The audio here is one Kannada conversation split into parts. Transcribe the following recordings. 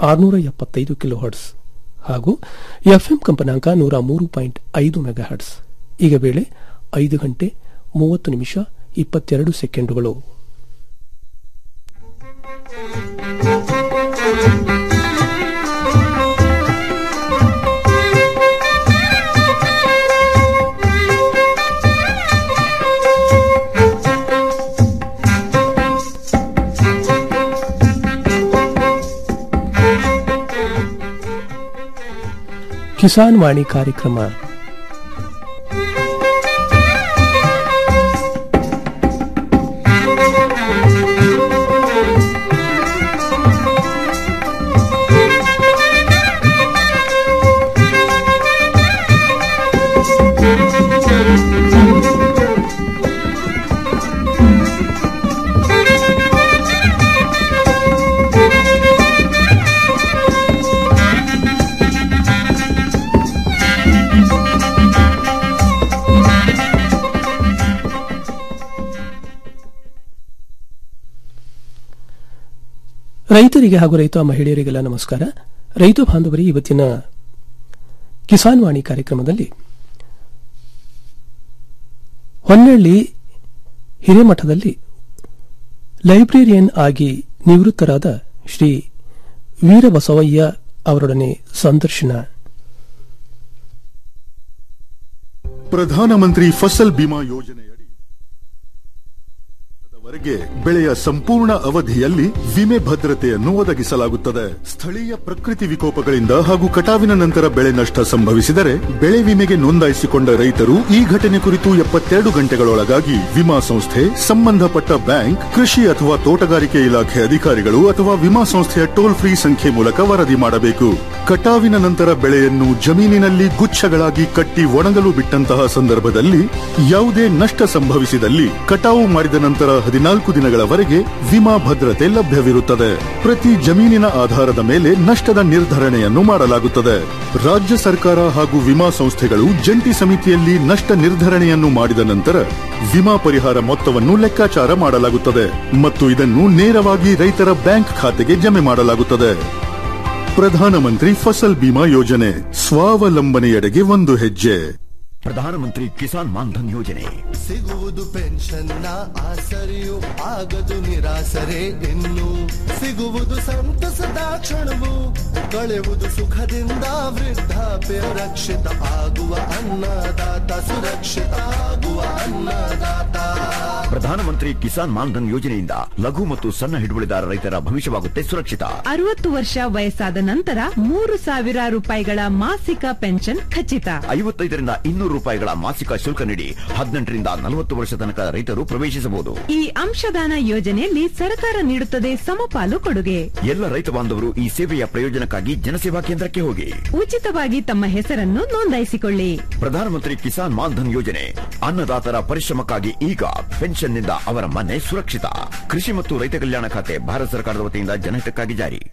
ಆರುನೂರ ಎಪ್ಪತ್ತೈದು ಕಿಲೋ ಹರ್ಟ್ಸ್ ಹಾಗೂ ಎಫ್ಎಂ ಕಂಪನಾಂಕ ನೂರ ಮೂರು ಪಾಯಿಂಟ್ ಐದು ಮೆಗಾ ಹರ್ಟ್ಸ್ ಈಗ ವೇಳೆ ಐದು ಗಂಟೆ ಮೂವತ್ತು ನಿಮಿಷ ಇಪ್ಪತ್ತೆರಡು ಸೆಕೆಂಡುಗಳು ಕಿಸಾನ್ ವಾಣಿ ಕಾರ್ಯಕ್ರಮ ರೈತರಿಗೆ ಹಾಗೂ ರೈತ ಮಹಿಳೆಯರಿಗೆಲ್ಲ ನಮಸ್ಕಾರ ರೈತ ಬಾಂಧವರಿಗೆ ಇವತ್ತಿನ ಕಿಸಾನ್ ವಾಣಿ ಕಾರ್ಯಕ್ರಮದಲ್ಲಿ ಹೊನ್ನಳ್ಳಿ ಹಿರೇಮಠದಲ್ಲಿ ಲೈಬ್ರೇರಿಯನ್ ಆಗಿ ನಿವೃತ್ತರಾದ ಶ್ರೀ ವೀರಬಸವಯ್ಯ ಅವರೊಡನೆ ಸಂದರ್ಶನ ಪ್ರಧಾನಮಂತ್ರಿ ಫಸಲ್ ಬಿಮಾ ಯೋಜನೆಯಡಿ ವರೆಗೆ ಬೆಳೆಯ ಸಂಪೂರ್ಣ ಅವಧಿಯಲ್ಲಿ ವಿಮೆ ಭದ್ರತೆಯನ್ನು ಒದಗಿಸಲಾಗುತ್ತದೆ ಸ್ಥಳೀಯ ಪ್ರಕೃತಿ ವಿಕೋಪಗಳಿಂದ ಹಾಗೂ ಕಟಾವಿನ ನಂತರ ಬೆಳೆ ನಷ್ಟ ಸಂಭವಿಸಿದರೆ ಬೆಳೆ ವಿಮೆಗೆ ನೋಂದಾಯಿಸಿಕೊಂಡ ರೈತರು ಈ ಘಟನೆ ಕುರಿತು ಎಪ್ಪತ್ತೆರಡು ಗಂಟೆಗಳೊಳಗಾಗಿ ವಿಮಾ ಸಂಸ್ಥೆ ಸಂಬಂಧಪಟ್ಟ ಬ್ಯಾಂಕ್ ಕೃಷಿ ಅಥವಾ ತೋಟಗಾರಿಕೆ ಇಲಾಖೆ ಅಧಿಕಾರಿಗಳು ಅಥವಾ ವಿಮಾ ಸಂಸ್ಥೆಯ ಟೋಲ್ ಫ್ರೀ ಸಂಖ್ಯೆ ಮೂಲಕ ವರದಿ ಮಾಡಬೇಕು ಕಟಾವಿನ ನಂತರ ಬೆಳೆಯನ್ನು ಜಮೀನಿನಲ್ಲಿ ಗುಚ್ಛಗಳಾಗಿ ಕಟ್ಟಿ ಒಣಗಲು ಬಿಟ್ಟಂತಹ ಸಂದರ್ಭದಲ್ಲಿ ಯಾವುದೇ ನಷ್ಟ ಸಂಭವಿಸಿದಲ್ಲಿ ಕಟಾವು ಮಾಡಿದ ನಂತರ ಹದಿನಾಲ್ಕು ದಿನಗಳವರೆಗೆ ವಿಮಾ ಭದ್ರತೆ ಲಭ್ಯವಿರುತ್ತದೆ ಪ್ರತಿ ಜಮೀನಿನ ಆಧಾರದ ಮೇಲೆ ನಷ್ಟದ ನಿರ್ಧರಣೆಯನ್ನು ಮಾಡಲಾಗುತ್ತದೆ ರಾಜ್ಯ ಸರ್ಕಾರ ಹಾಗೂ ವಿಮಾ ಸಂಸ್ಥೆಗಳು ಜಂಟಿ ಸಮಿತಿಯಲ್ಲಿ ನಷ್ಟ ನಿರ್ಧರಣೆಯನ್ನು ಮಾಡಿದ ನಂತರ ವಿಮಾ ಪರಿಹಾರ ಮೊತ್ತವನ್ನು ಲೆಕ್ಕಾಚಾರ ಮಾಡಲಾಗುತ್ತದೆ ಮತ್ತು ಇದನ್ನು ನೇರವಾಗಿ ರೈತರ ಬ್ಯಾಂಕ್ ಖಾತೆಗೆ ಜಮೆ ಮಾಡಲಾಗುತ್ತದೆ ಪ್ರಧಾನಮಂತ್ರಿ ಫಸಲ್ ಬಿಮಾ ಯೋಜನೆ ಸ್ವಾವಲಂಬನೆಯೆಡೆಗೆ ಒಂದು ಹೆಜ್ಜೆ ಪ್ರಧಾನಮಂತ್ರಿ ಕಿಸಾನ್ ಮಾನ್ಧನ್ ಯೋಜನೆ ಸಿಗುವುದು ಪೆನ್ಷನ್ನ ಆಸರೆಯು ಆಗದು ನಿರಾಸರೆ ಇನ್ನು ಸಿಗುವುದು ಸಂತಸದ ಕ್ಷಣವು ಕಳೆಯುವುದು ಸುಖದಿಂದ ವೃದ್ಧಾಪ್ಯ ರಕ್ಷಿತ ಆಗುವ ಅನ್ನದಾತ ಸುರಕ್ಷಿತ ಆಗುವ ಅನ್ನದಾತ ಪ್ರಧಾನಮಂತ್ರಿ ಕಿಸಾನ್ ಮಾನ್ಧನ್ ಯೋಜನೆಯಿಂದ ಲಘು ಮತ್ತು ಸಣ್ಣ ಹಿಡುವಳಿದಾರ ರೈತರ ಭವಿಷ್ಯವಾಗುತ್ತೆ ಸುರಕ್ಷಿತ ಅರವತ್ತು ವರ್ಷ ವಯಸ್ಸಾದ ನಂತರ ಮೂರು ಸಾವಿರ ರೂಪಾಯಿಗಳ ಮಾಸಿಕ ಪೆನ್ಷನ್ ಖಚಿತ ಐವತ್ತೈದರಿಂದ ಇನ್ನೂರು ರೂಪಾಯಿಗಳ ಮಾಸಿಕ ಶುಲ್ಕ ನೀಡಿ ಹದಿನೆಂಟರಿಂದ ನಲವತ್ತು ವರ್ಷ ತನಕ ರೈತರು ಪ್ರವೇಶಿಸಬಹುದು ಈ ಅಂಶದಾನ ಯೋಜನೆಯಲ್ಲಿ ಸರ್ಕಾರ ನೀಡುತ್ತದೆ ಸಮಪಾಲು ಕೊಡುಗೆ ಎಲ್ಲ ರೈತ ಬಾಂಧವರು ಈ ಸೇವೆಯ ಪ್ರಯೋಜನಕ್ಕಾಗಿ ಜನಸೇವಾ ಕೇಂದ್ರಕ್ಕೆ ಹೋಗಿ ಉಚಿತವಾಗಿ ತಮ್ಮ ಹೆಸರನ್ನು ನೋಂದಾಯಿಸಿಕೊಳ್ಳಿ ಪ್ರಧಾನಮಂತ್ರಿ ಕಿಸಾನ್ ಮಾನ್ಧನ್ ಯೋಜನೆ ಅನ್ನದಾತರ ಪರಿಶ್ರಮಕ್ಕಾಗಿ ಈಗ ಪೆನ್ಷನ್ನಿಂದ ಅವರ ಮನೆ ಸುರಕ್ಷಿತ ಕೃಷಿ ಮತ್ತು ರೈತ ಕಲ್ಯಾಣ ಖಾತೆ ಭಾರತ ಸರ್ಕಾರದ ವತಿಯಿಂದ ಜನಹಿತಕ್ಕಾಗಿ ಜಾರಿ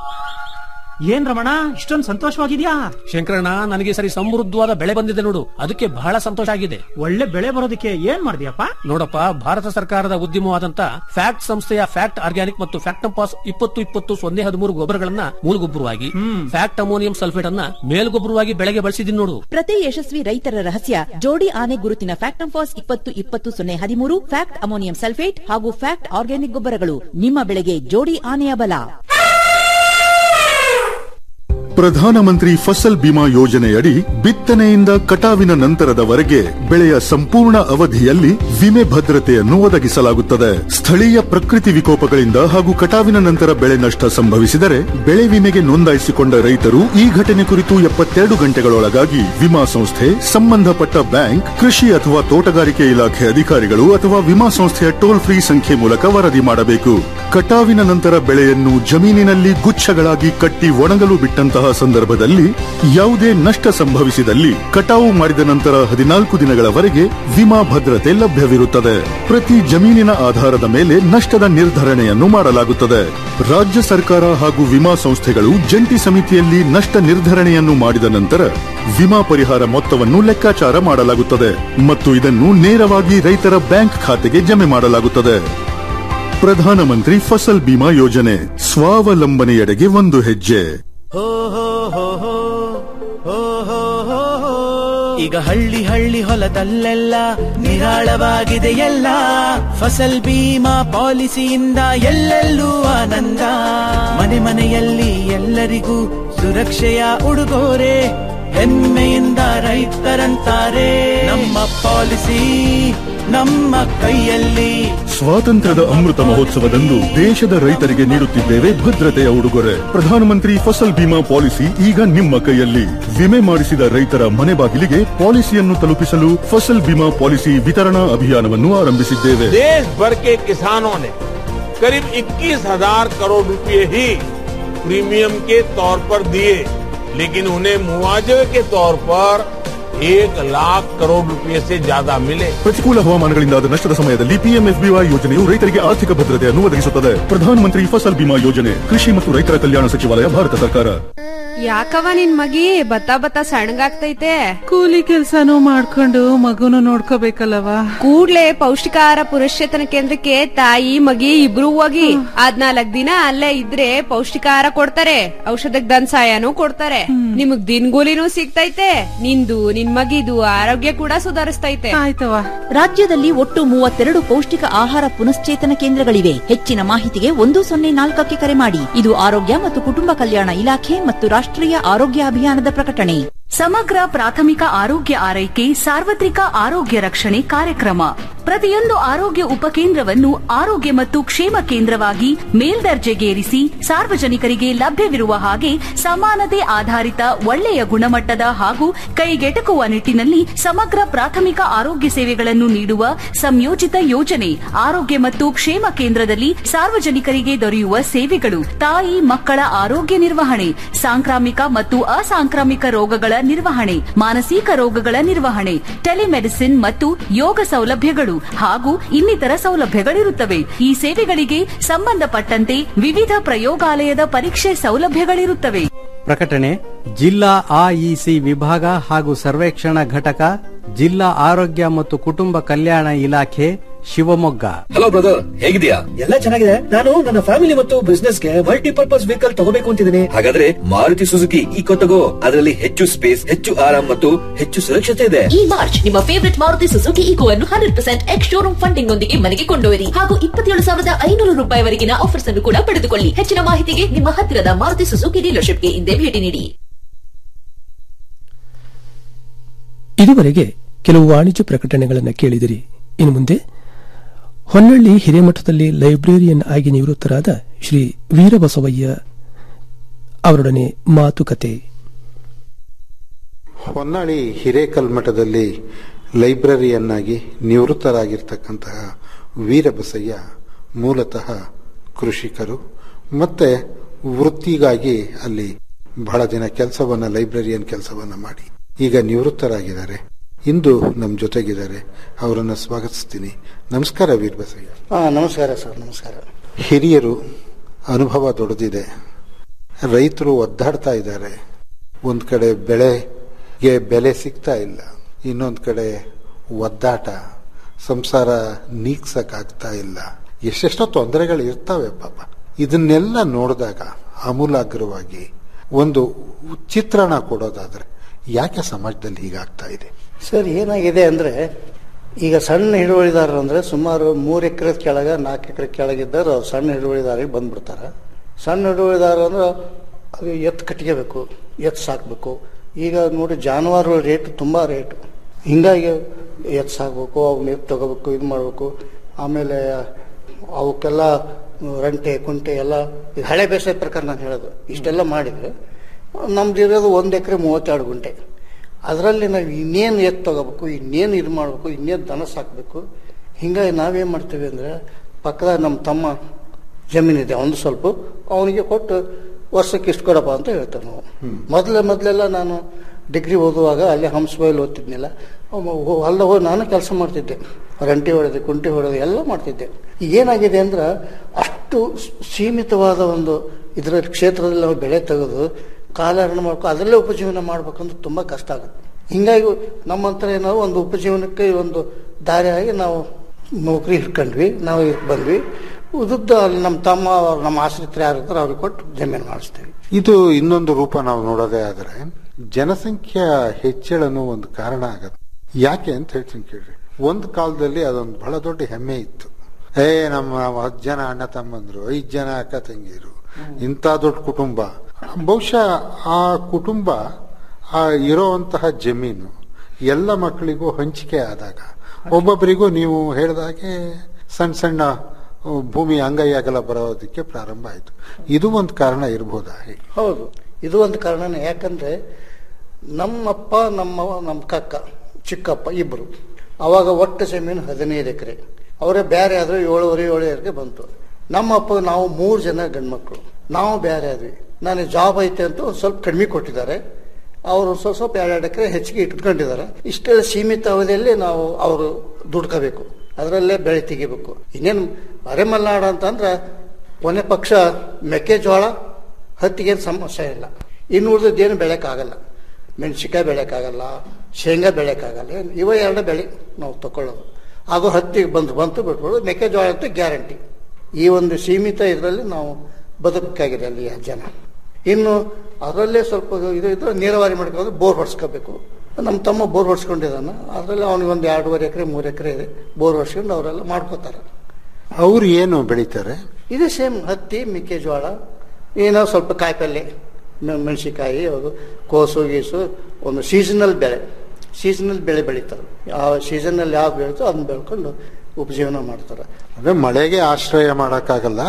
ಏನ್ ರಮಣ ಇಷ್ಟೊಂದು ಸಂತೋಷವಾಗಿದ್ಯಾ ಶಂಕರಣ್ಣ ನನಗೆ ಸರಿ ಸಮೃದ್ಧವಾದ ಬೆಳೆ ಬಂದಿದೆ ನೋಡು ಅದಕ್ಕೆ ಬಹಳ ಸಂತೋಷ ಆಗಿದೆ ಒಳ್ಳೆ ಬೆಳೆ ಬರೋದಕ್ಕೆ ಏನ್ ಮಾಡಿದ್ಯಪ್ಪ ನೋಡಪ್ಪ ಭಾರತ ಸರ್ಕಾರದ ಉದ್ಯಮವಾದಂತ ಫ್ಯಾಕ್ಟ್ ಸಂಸ್ಥೆಯ ಫ್ಯಾಕ್ಟ್ ಆರ್ಗ್ಯಾನಿಕ್ ಮತ್ತು ಫ್ಯಾಕ್ಟಂಪಾಸ್ ಇಪ್ಪತ್ತು ಇಪ್ಪತ್ತು ಸೊನ್ನೆ ಹದಿಮೂರು ಗೊಬ್ಬರಗಳನ್ನ ಮೂಲಗೊಬ್ಬರವಾಗಿ ಫ್ಯಾಕ್ಟ್ ಅಮೋನಿಯಂ ಸಲ್ಫೇಟ್ ಅನ್ನ ಮೇಲ್ಗೊಬ್ಬರವಾಗಿ ಬೆಳೆಗೆ ಬಳಸಿದೀನಿ ನೋಡು ಪ್ರತಿ ಯಶಸ್ವಿ ರೈತರ ರಹಸ್ಯ ಜೋಡಿ ಆನೆ ಗುರುತಿನ ಫ್ಯಾಕ್ಟಂಫಾಸ್ ಇಪ್ಪತ್ತು ಇಪ್ಪತ್ತು ಸೊನ್ನೆ ಹದಿಮೂರು ಫ್ಯಾಕ್ಟ್ ಅಮೋನಿಯಂ ಸಲ್ಫೇಟ್ ಹಾಗೂ ಫ್ಯಾಕ್ಟ್ ಆರ್ಗ್ಯಾನಿಕ್ ಗೊಬ್ಬರಗಳು ನಿಮ್ಮ ಬೆಳೆಗೆ ಜೋಡಿ ಆನೆಯ ಬಲ ಪ್ರಧಾನಮಂತ್ರಿ ಫಸಲ್ ಬಿಮಾ ಯೋಜನೆಯಡಿ ಬಿತ್ತನೆಯಿಂದ ಕಟಾವಿನ ನಂತರದವರೆಗೆ ಬೆಳೆಯ ಸಂಪೂರ್ಣ ಅವಧಿಯಲ್ಲಿ ವಿಮೆ ಭದ್ರತೆಯನ್ನು ಒದಗಿಸಲಾಗುತ್ತದೆ ಸ್ಥಳೀಯ ಪ್ರಕೃತಿ ವಿಕೋಪಗಳಿಂದ ಹಾಗೂ ಕಟಾವಿನ ನಂತರ ಬೆಳೆ ನಷ್ಟ ಸಂಭವಿಸಿದರೆ ಬೆಳೆ ವಿಮೆಗೆ ನೋಂದಾಯಿಸಿಕೊಂಡ ರೈತರು ಈ ಘಟನೆ ಕುರಿತು ಎಪ್ಪತ್ತೆರಡು ಗಂಟೆಗಳೊಳಗಾಗಿ ವಿಮಾ ಸಂಸ್ಥೆ ಸಂಬಂಧಪಟ್ಟ ಬ್ಯಾಂಕ್ ಕೃಷಿ ಅಥವಾ ತೋಟಗಾರಿಕೆ ಇಲಾಖೆ ಅಧಿಕಾರಿಗಳು ಅಥವಾ ವಿಮಾ ಸಂಸ್ಥೆಯ ಟೋಲ್ ಫ್ರೀ ಸಂಖ್ಯೆ ಮೂಲಕ ವರದಿ ಮಾಡಬೇಕು ಕಟಾವಿನ ನಂತರ ಬೆಳೆಯನ್ನು ಜಮೀನಿನಲ್ಲಿ ಗುಚ್ಛಗಳಾಗಿ ಕಟ್ಟಿ ಒಣಗಲು ಬಿಟ್ಟಂತಹ ಸಂದರ್ಭದಲ್ಲಿ ಯಾವುದೇ ನಷ್ಟ ಸಂಭವಿಸಿದಲ್ಲಿ ಕಟಾವು ಮಾಡಿದ ನಂತರ ಹದಿನಾಲ್ಕು ದಿನಗಳವರೆಗೆ ವಿಮಾ ಭದ್ರತೆ ಲಭ್ಯವಿರುತ್ತದೆ ಪ್ರತಿ ಜಮೀನಿನ ಆಧಾರದ ಮೇಲೆ ನಷ್ಟದ ನಿರ್ಧರಣೆಯನ್ನು ಮಾಡಲಾಗುತ್ತದೆ ರಾಜ್ಯ ಸರ್ಕಾರ ಹಾಗೂ ವಿಮಾ ಸಂಸ್ಥೆಗಳು ಜಂಟಿ ಸಮಿತಿಯಲ್ಲಿ ನಷ್ಟ ನಿರ್ಧರಣೆಯನ್ನು ಮಾಡಿದ ನಂತರ ವಿಮಾ ಪರಿಹಾರ ಮೊತ್ತವನ್ನು ಲೆಕ್ಕಾಚಾರ ಮಾಡಲಾಗುತ್ತದೆ ಮತ್ತು ಇದನ್ನು ನೇರವಾಗಿ ರೈತರ ಬ್ಯಾಂಕ್ ಖಾತೆಗೆ ಜಮೆ ಮಾಡಲಾಗುತ್ತದೆ ಪ್ರಧಾನಮಂತ್ರಿ ಫಸಲ್ ಬಿಮಾ ಯೋಜನೆ ಸ್ವಾವಲಂಬನೆಯೆಡೆಗೆ ಒಂದು ಹೆಜ್ಜೆ ಈಗ ಹಳ್ಳಿ ಹಳ್ಳಿ ಹೊಲದಲ್ಲೆಲ್ಲ ನಿರಾಳವಾಗಿದೆ ಎಲ್ಲ ಫಸಲ್ ಬೀಮಾ ಪಾಲಿಸಿಯಿಂದ ಎಲ್ಲೆಲ್ಲೂ ಆನಂದ ಮನೆ ಮನೆಯಲ್ಲಿ ಎಲ್ಲರಿಗೂ ಸುರಕ್ಷೆಯ ಉಡುಗೊರೆ ಹೆಮ್ಮೆಯಿಂದ ರೈತರಂತಾರೆ ನಮ್ಮ ಪಾಲಿಸಿ ನಮ್ಮ ಕೈಯಲ್ಲಿ ಸ್ವಾತಂತ್ರ್ಯದ ಅಮೃತ ಮಹೋತ್ಸವದಂದು ದೇಶದ ರೈತರಿಗೆ ನೀಡುತ್ತಿದ್ದೇವೆ ಭದ್ರತೆಯ ಉಡುಗೊರೆ ಪ್ರಧಾನಮಂತ್ರಿ ಫಸಲ್ ಬಿಮಾ ಪಾಲಿಸಿ ಈಗ ನಿಮ್ಮ ಕೈಯಲ್ಲಿ ವಿಮೆ ಮಾಡಿಸಿದ ರೈತರ ಮನೆ ಬಾಗಿಲಿಗೆ ಪಾಲಿಸಿಯನ್ನು ತಲುಪಿಸಲು ಫಸಲ್ ಬಿಮಾ ಪಾಲಿಸಿ ವಿತರಣಾ ಅಭಿಯಾನವನ್ನು ಆರಂಭಿಸಿದ್ದೇವೆ देश भर के किसानों ने करीब 21,000 करोड़ रुपए ही प्रीमियम के तौर पर दिए लेकिन उन्हें मुआवजे के तौर पर एक लाख करोड़ रुपए से ज्यादा मिले ಪ್ರತಿಕೂಲ ಹವಾಮಾನಗಳಿಂದಾದ ನಷ್ಟದ ಸಮಯದಲ್ಲಿ ಪಿಎಂಎಫ್ಬಿವೈ ಯೋಜನೆಯು ರೈತರಿಗೆ ಆರ್ಥಿಕ ಭದ್ರತೆಯನ್ನು ಒದಗಿಸುತ್ತದೆ ಪ್ರಧಾನಮಂತ್ರಿ ಫಸಲ್ ಬಿಮಾ ಯೋಜನೆ ಕೃಷಿ ಮತ್ತು ರೈತರ ಕಲ್ಯಾಣ ಸಚಿವಾಲಯ ಭಾರತ ಸರ್ಕಾರ ಯಾಕವ ನಿನ್ ಮಗಿ ಬತ್ತ ಬತ್ತ ಸಣ್ಣಗಾಗ್ತೈತೆ ಕೂಲಿ ಕೆಲ್ಸನೂ ಮಾಡ್ಕೊಂಡು ಮಗುನು ನೋಡ್ಕೋಬೇಕಲ್ಲವ ಕೂಡ್ಲೆ ಪೌಷ್ಟಿಕಾಹಾರ ಪುರಸ್ಚೇತನ ಕೇಂದ್ರಕ್ಕೆ ತಾಯಿ ಮಗಿ ಇಬ್ರು ಹೋಗಿ ಹದ್ನಾಲ್ಕ್ ದಿನ ಅಲ್ಲೇ ಇದ್ರೆ ಪೌಷ್ಟಿಕಾಹಾರ ಕೊಡ್ತಾರೆ ಔಷಧಕ್ ಧನ್ ಸಹಾಯನೂ ಕೊಡ್ತಾರೆ ನಿಮಗ್ ದಿನಗೂಲಿನೂ ಸಿಗ್ತೈತೆ ನಿಂದು ನಿನ್ ಮಗಿದು ಆರೋಗ್ಯ ಕೂಡ ಸುಧಾರಿಸ್ತೈತೆ ಆಯ್ತವ ರಾಜ್ಯದಲ್ಲಿ ಒಟ್ಟು ಮೂವತ್ತೆರಡು ಪೌಷ್ಟಿಕ ಆಹಾರ ಪುನಶ್ಚೇತನ ಕೇಂದ್ರಗಳಿವೆ ಹೆಚ್ಚಿನ ಮಾಹಿತಿಗೆ ಒಂದು ಸೊನ್ನೆ ನಾಲ್ಕಕ್ಕೆ ಕರೆ ಮಾಡಿ ಇದು ಆರೋಗ್ಯ ಮತ್ತು ಕುಟುಂಬ ಕಲ್ಯಾಣ ಇಲಾಖೆ ಮತ್ತು ರಾಷ್ಟ್ರೀಯ ಆರೋಗ್ಯ ಅಭಿಯಾನದ ಪ್ರಕಟಣೆ ಸಮಗ್ರ ಪ್ರಾಥಮಿಕ ಆರೋಗ್ಯ ಆರೈಕೆ ಸಾರ್ವತ್ರಿಕ ಆರೋಗ್ಯ ರಕ್ಷಣೆ ಕಾರ್ಯಕ್ರಮ ಪ್ರತಿಯೊಂದು ಆರೋಗ್ಯ ಉಪಕೇಂದ್ರವನ್ನು ಆರೋಗ್ಯ ಮತ್ತು ಕ್ಷೇಮ ಕೇಂದ್ರವಾಗಿ ಮೇಲ್ದರ್ಜೆಗೇರಿಸಿ ಸಾರ್ವಜನಿಕರಿಗೆ ಲಭ್ಯವಿರುವ ಹಾಗೆ ಸಮಾನತೆ ಆಧಾರಿತ ಒಳ್ಳೆಯ ಗುಣಮಟ್ಟದ ಹಾಗೂ ಕೈಗೆಟಕುವ ನಿಟ್ಟಿನಲ್ಲಿ ಸಮಗ್ರ ಪ್ರಾಥಮಿಕ ಆರೋಗ್ಯ ಸೇವೆಗಳನ್ನು ನೀಡುವ ಸಂಯೋಜಿತ ಯೋಜನೆ ಆರೋಗ್ಯ ಮತ್ತು ಕ್ಷೇಮ ಕೇಂದ್ರದಲ್ಲಿ ಸಾರ್ವಜನಿಕರಿಗೆ ದೊರೆಯುವ ಸೇವೆಗಳು ತಾಯಿ ಮಕ್ಕಳ ಆರೋಗ್ಯ ನಿರ್ವಹಣೆ ಸಾಂಕ್ರಾಮಿಕ ಮತ್ತು ಅಸಾಂಕ್ರಾಮಿಕ ರೋಗಗಳ ನಿರ್ವಹಣೆ ಮಾನಸಿಕ ರೋಗಗಳ ನಿರ್ವಹಣೆ ಟೆಲಿಮೆಡಿಸಿನ್ ಮತ್ತು ಯೋಗ ಸೌಲಭ್ಯಗಳು ಹಾಗೂ ಇನ್ನಿತರ ಸೌಲಭ್ಯಗಳಿರುತ್ತವೆ ಈ ಸೇವೆಗಳಿಗೆ ಸಂಬಂಧಪಟ್ಟಂತೆ ವಿವಿಧ ಪ್ರಯೋಗಾಲಯದ ಪರೀಕ್ಷೆ ಸೌಲಭ್ಯಗಳಿರುತ್ತವೆ ಪ್ರಕಟಣೆ ಜಿಲ್ಲಾ ಆಇಸಿ ವಿಭಾಗ ಹಾಗೂ ಸರ್ವೇಕ್ಷಣಾ ಘಟಕ ಜಿಲ್ಲಾ ಆರೋಗ್ಯ ಮತ್ತು ಕುಟುಂಬ ಕಲ್ಯಾಣ ಇಲಾಖೆ ಶಿವಮೊಗ್ಗ ಹಲೋ ಬ್ರದರ್ ಹೇಗಿದ್ಯಾ ಎಲ್ಲ ಚೆನ್ನಾಗಿದೆ ನಾನು ನನ್ನ ಫ್ಯಾಮಿಲಿ ಮತ್ತು ಬಿಸ್ನೆಸ್ ಗೆ ಮಲ್ಟಿಪರ್ಪಸ್ ವೆಹಿಕಲ್ ತಗೋಬೇಕು ಅಂತಿದ್ದೀನಿ ಹಾಗಾದ್ರೆ ಮಾರುತಿ ಸುಜುಕಿ ಈಕೋ ತಗೋ ಅದರಲ್ಲಿ ಹೆಚ್ಚು ಸ್ಪೇಸ್ ಹೆಚ್ಚು ಆರಾಮ್ ಮತ್ತು ಹೆಚ್ಚು ಸುರಕ್ಷತೆ ಇದೆ ಈ ಮಾರ್ಚ್ ನಿಮ್ಮ ಫೇವರಿಟ್ ಮಾರುತಿ ಸುಜುಕಿ ಈಗೋ ಅನ್ನು hundred percent ex showroom funding ನೊಂದಿಗೆ ಮನೆಗೆ ಕೊಂಡೊಯ್ಯಿರಿ ಹಾಗೂ ಇಪ್ಪತ್ತೇಳು ಸಾವಿರದ ಐನೂರು ರೂಪಾಯಿವರೆಗಿನ ಆಫರ್ಸ್ ಅನ್ನು ಕೂಡ ಪಡೆದುಕೊಳ್ಳಿ ಹೆಚ್ಚಿನ ಮಾಹಿತಿಗೆ ನಿಮ್ಮ ಹತ್ತಿರದ ಮಾರುತಿ ಸುಜುಕಿ ಡೀಲರ್ಶಿಪ್ಗೆ ಹಿಂದೆ ಭೇಟಿ ನೀಡಿ ಇದುವರೆಗೆ ಕೆಲವು ವಾಣಿಜ್ಯ ಪ್ರಕಟಣೆಗಳನ್ನು ಕೇಳಿದಿರಿ ಇನ್ನು ಮುಂದೆ ಹೊನ್ನಳ್ಳಿ ಹಿರೇಮಠದಲ್ಲಿ ಲೈಬ್ರೇರಿಯನ್ ಆಗಿ ನಿವೃತ್ತರಾದ ಶ್ರೀ ವೀರಬಸವಯ್ಯ ಅವರೊಡನೆ ಮಾತುಕತೆ ಹೊನ್ನಾಳಿ ಹಿರೇಕಲ್ಮಠದಲ್ಲಿ ಲೈಬ್ರರಿಯನ್ನಾಗಿ ನಿವೃತ್ತರಾಗಿರ್ತಕ್ಕಂತಹ ವೀರಬಸಯ್ಯ ಮೂಲತಃ ಕೃಷಿಕರು ಮತ್ತೆ ವೃತ್ತಿಗಾಗಿ ಅಲ್ಲಿ ಬಹಳ ದಿನ ಕೆಲಸವನ್ನ ಲೈಬ್ರರಿಯನ್ ಕೆಲಸವನ್ನ ಮಾಡಿ ಈಗ ನಿವೃತ್ತರಾಗಿದ್ದಾರೆ ಇಂದು ನಮ್ಮ ಜೊತೆಗಿದ್ದಾರೆ ಅವರನ್ನು ಸ್ವಾಗತಿಸ್ತೀನಿ ನಮಸ್ಕಾರ ವೀರಬಸಯ್ಯ ಹಾ ನಮಸ್ಕಾರ ಸರ್ ನಮಸ್ಕಾರ ಹಿರಿಯರು ಅನುಭವ ದೊಡ್ಡದಿದೆ ರೈತರು ಒದ್ದಾಡ್ತಾ ಇದ್ದಾರೆ ಒಂದ್ ಕಡೆ ಬೆಳೆಗೆ ಬೆಲೆ ಸಿಗ್ತಾ ಇಲ್ಲ ಇನ್ನೊಂದ್ ಕಡೆ ಒದ್ದಾಟ ಸಂಸಾರ ನೀಗ್ಸಕ್ಕಾಗ್ತಾ ಇಲ್ಲ ಎಷ್ಟೆಷ್ಟೋ ತೊಂದರೆಗಳು ಇರ್ತವೆ ಪಾಪ ಇದನ್ನೆಲ್ಲ ನೋಡಿದಾಗ ಆಮೂಲಾಗ್ರವಾಗಿ ಒಂದು ಚಿತ್ರಣ ಕೊಡೋದಾದ್ರೆ ಯಾಕೆ ಸಮಾಜದಲ್ಲಿ ಹೀಗಾಗ್ತಾ ಇದೆ ಸರ್ ಏನಾಗಿದೆ ಅಂದ್ರೆ ಈಗ ಸಣ್ಣ ಹಿಡುವಳಿದಾರರು ಅಂದ್ರೆ ಸುಮಾರು ಮೂರು ಎಕರೆ ಕೆಳಗ ನಾಲ್ಕು ಎಕರೆ ಕೆಳಗಿದ್ದರು ಸಣ್ಣ ಹಿಡುವಳಿದಾರಿಗೆ ಬಂದ್ಬಿಡ್ತಾರೆ ಸಣ್ಣ ಹಿಡುವಳಿದಾರ ಅಂದ್ರೆ ಅದು ಎತ್ತು ಕಟ್ಕೋಬೇಕು ಎತ್ತು ಸಾಕ್ಬೇಕು ಈಗ ನೋಡಿ ಜಾನುವಾರುಗಳ ರೇಟ್ ತುಂಬಾ ರೇಟ್ ಹಿಂಗಾಗಿ ಎತ್ತು ಸಾಕ್ಬೇಕು ಅವನ್ನ ಎತ್ತು ತಗೋಬೇಕು ಇದು ಮಾಡಬೇಕು ಆಮೇಲೆ ಅವಕ್ಕೆಲ್ಲ ರಂಟೆ ಕುಂಟೆ ಎಲ್ಲ ಇದು ಹಳೆ ಬೇಸಾಯ ಪ್ರಕಾರ ನಾನು ಹೇಳೋದು ಇಷ್ಟೆಲ್ಲ ಮಾಡಿದ್ರೆ ನಮ್ದು ಇರೋದು ಒಂದು ಎಕರೆ ಮೂವತ್ತೆರಡು ಗುಂಟೆ ಅದರಲ್ಲಿ ನಾವು ಇನ್ನೇನು ಎತ್ತು ತಗೋಬೇಕು ಇನ್ನೇನು ಇದು ಮಾಡಬೇಕು ಇನ್ನೇನು ದನ ಸಾಕಬೇಕು ಹಿಂಗಾಗಿ ನಾವೇನು ಮಾಡ್ತೀವಿ ಅಂದರೆ ಪಕ್ಕದ ನಮ್ಮ ತಮ್ಮ ಜಮೀನಿದೆ ಒಂದು ಸ್ವಲ್ಪ ಅವನಿಗೆ ಕೊಟ್ಟು ವರ್ಷಕ್ಕೆ ಇಷ್ಟು ಕೊಡಪ್ಪ ಅಂತ ಹೇಳ್ತೇವೆ ನಾವು ಮೊದಲೇ ಮೊದಲೆಲ್ಲ ನಾನು ಡಿಗ್ರಿ ಓದುವಾಗ ಅಲ್ಲಿ ಹಂಸಬೈಲ್ ಓದ್ತಿದ್ನಿಲ್ಲ ಅಲ್ಲ ಹೋಗಿ ನಾನು ಕೆಲಸ ಮಾಡ್ತಿದ್ದೆ ರಂಟಿ ಹೊಡೆದು ಕುಂಟಿ ಹೊಡೆದು ಎಲ್ಲ ಮಾಡ್ತಿದ್ದೆ ಈಗ ಏನಾಗಿದೆ ಅಂದ್ರೆ ಅಷ್ಟು ಸೀಮಿತವಾದ ಒಂದು ಇದರ ಕ್ಷೇತ್ರದಲ್ಲಿ ನಾವು ಬೆಳೆ ತೆಗೆದು ಕಾಲಹರಣ ಮಾಡ್ಕೊ ಅದರಲ್ಲೇ ಉಪಜೀವನ ಮಾಡ್ಬೇಕಂದ್ರೆ ತುಂಬ ಕಷ್ಟ ಆಗುತ್ತೆ ಹಿಂಗಾಗಿ ನಮ್ಮಂತರ ನಾವು ಒಂದು ಉಪಜೀವನಕ್ಕೆ ಒಂದು ದಾರಿಯಾಗಿ ನಾವು ನೌಕರಿ ಹಿಡ್ಕೊಂಡ್ವಿ ನಾವು ಇದಕ್ಕೆ ಬಂದ್ವಿ ಉಳಿದದ್ದು ಅಲ್ಲಿ ನಮ್ಮ ತಮ್ಮ ಅವ್ರು ನಮ್ಮ ಆಶ್ರಿತರು ಯಾರು ಇರ್ತಾರೆ ಅವ್ರಿಗೆ ಕೊಟ್ಟು ಜಮೀನು ಮಾಡಿಸ್ತೀವಿ ಇದು ಇನ್ನೊಂದು ರೂಪ ನಾವು ನೋಡೋದೇ ಆದರೆ ಜನಸಂಖ್ಯಾ ಹೆಚ್ಚಳನು ಒಂದು ಕಾರಣ ಆಗತ್ತೆ ಯಾಕೆ ಅಂತ ಹೇಳ್ತೀನಿ ಕೇಳ್ರಿ ಒಂದು ಕಾಲದಲ್ಲಿ ಅದೊಂದು ಬಹಳ ದೊಡ್ಡ ಹೆಮ್ಮೆ ಇತ್ತು ಏ ನಮ್ಮ ಹತ್ತು ಜನ ಅಣ್ಣ ತಮ್ಮಂದ್ರು ಐದು ಜನ ಅಕ್ಕ ತಂಗಿರು ಇಂಥ ದೊಡ್ಡ ಕುಟುಂಬ ಬಹುಶಃ ಆ ಕುಟುಂಬ ಆ ಇರೋವಂತಹ ಜಮೀನು ಎಲ್ಲ ಮಕ್ಕಳಿಗೂ ಹಂಚಿಕೆ ಆದಾಗ ಒಬ್ಬೊಬ್ಬರಿಗೂ ನೀವು ಹೇಳಿದಾಗೆ ಸಣ್ಣ ಸಣ್ಣ ಆ, ಭೂಮಿ ಅಂಗೈ ಅಗಲ ಬರೋದಕ್ಕೆ ಪ್ರಾರಂಭ ಆಯಿತು ಇದು ಒಂದು ಕಾರಣ ಇರ್ಬೋದಾ ಹೇಗೆ ಹೌದು ಇದು ಒಂದು ಕಾರಣನೇ ಯಾಕಂದ್ರೆ ನಮ್ಮಪ್ಪ ನಮ್ಮವ ನಮ್ಮ ಕಕ್ಕ ಚಿಕ್ಕಪ್ಪ ಇಬ್ಬರು ಅವಾಗ ಒಟ್ಟು ಜಮೀನು ಹದಿನೈದು ಎಕರೆ ಅವರೇ ಬೇರೆ ಆದ್ರೆ ಏಳುವರೆ ಏಳು ಎಕರೆ ಬಂತು ನಮ್ಮಪ್ಪ ನಾವು ಮೂರು ಜನ ಗಂಡ್ಮಕ್ಳು ನಾವು ಬೇರೆ ಆದ್ವಿ ನನಗೆ ಜಾಬ್ ಐತೆ ಅಂತ ಒಂದ್ ಸ್ವಲ್ಪ ಕಡಿಮೆ ಕೊಟ್ಟಿದ್ದಾರೆ ಅವರು ಸ್ವಲ್ಪ ಸ್ವಲ್ಪ ಎರಡೆರಡು ಎಕರೆ ಹೆಚ್ಚಿಗೆ ಇಟ್ಕೊಂಡಿದ್ದಾರೆ ಇಷ್ಟೆಲ್ಲ ಸೀಮಿತ ಅವಧಿಯಲ್ಲಿ ನಾವು ಅವರು ದುಡ್ಕೋಬೇಕು ಅದರಲ್ಲೇ ಬೆಳೆ ತೆಗಿಬೇಕು ಇನ್ನೇನು ಅರೆಮಲ್ನಾಡು ಅಂತಂದ್ರೆ ಕೊನೆ ಪಕ್ಷ ಮೆಕ್ಕೆಜೋಳ ಹತ್ತಿಗೇನು ಸಮಸ್ಯೆ ಇಲ್ಲ ಇನ್ನು ಉಳಿದದ್ದೇನು ಬೆಳೆಯೋಕ್ಕಾಗಲ್ಲ ಮೆಣಸಿನ್ಕಾಯಿ ಬೆಳೆಯೋಕ್ಕಾಗಲ್ಲ ಶೇಂಗಾ ಬೆಳೆಯೋಕ್ಕಾಗಲ್ಲ ಏನ್ ಇವ ಎರಡು ಬೆಳೆ ನಾವು ತಗೊಳ್ಳೋದು ಅದು ಹತ್ತಿಗೆ ಬಂದು ಬಂತು ಬಿಟ್ಬಿಡೋದು ಮೆಕ್ಕೆಜೋಳ ಅಂತೂ ಗ್ಯಾರಂಟಿ ಈ ಒಂದು ಸೀಮಿತ ಇದರಲ್ಲಿ ನಾವು ಬದುಕಾಗಿದೆ ಅಲ್ಲಿ ಜನ ಇನ್ನು ಅದರಲ್ಲೇ ಸ್ವಲ್ಪ ಇದು ಇದ್ರೆ ನೀರಾವರಿ ಮಾಡ್ಕೊಂಡು ಬೋರ್ ಹೊಡ್ಸ್ಕೋಬೇಕು ನಮ್ಮ ತಮ್ಮ ಬೋರ್ ಹೊಡ್ಸ್ಕೊಂಡಿದ್ದಾನೆ ಅದರಲ್ಲಿ ಅವನಿಗೆ ಒಂದು ಎರಡೂವರೆ ಎಕರೆ ಮೂರು ಎಕರೆ ಇದೆ ಬೋರ್ ಹೊಡ್ಸ್ಕೊಂಡು ಅವರೆಲ್ಲ ಮಾಡ್ಕೋತಾರೆ ಅವ್ರು ಏನು ಬೆಳೀತಾರೆ ಇದೇ ಸೇಮ್ ಹತ್ತಿ ಮೆಕ್ಕೆಜೋಳ ಏನೋ ಸ್ವಲ್ಪ ಕಾಯಿಪಲ್ಲೆ ಮೆಣ್- ಮೆಣಸಿನ್ಕಾಯಿ ಅದು ಕೋಸು ಗೀಸು ಒಂದು ಸೀಸನಲ್ ಬೆಳೆ ಸೀಸನಲ್ ಬೆಳೆ ಬೆಳೀತಾರೆ ಯಾವ ಸೀಸನಲ್ಲಿ ಯಾವ ಬೆಳೀತೋ ಅದನ್ನ ಬೆಳ್ಕೊಂಡು ಉಪಜೀವನ ಮಾಡ್ತಾರೆ ಅಂದ್ರೆ ಮಳೆಗೆ ಆಶ್ರಯ ಮಾಡಕ್ಕಾಗಲ್ಲ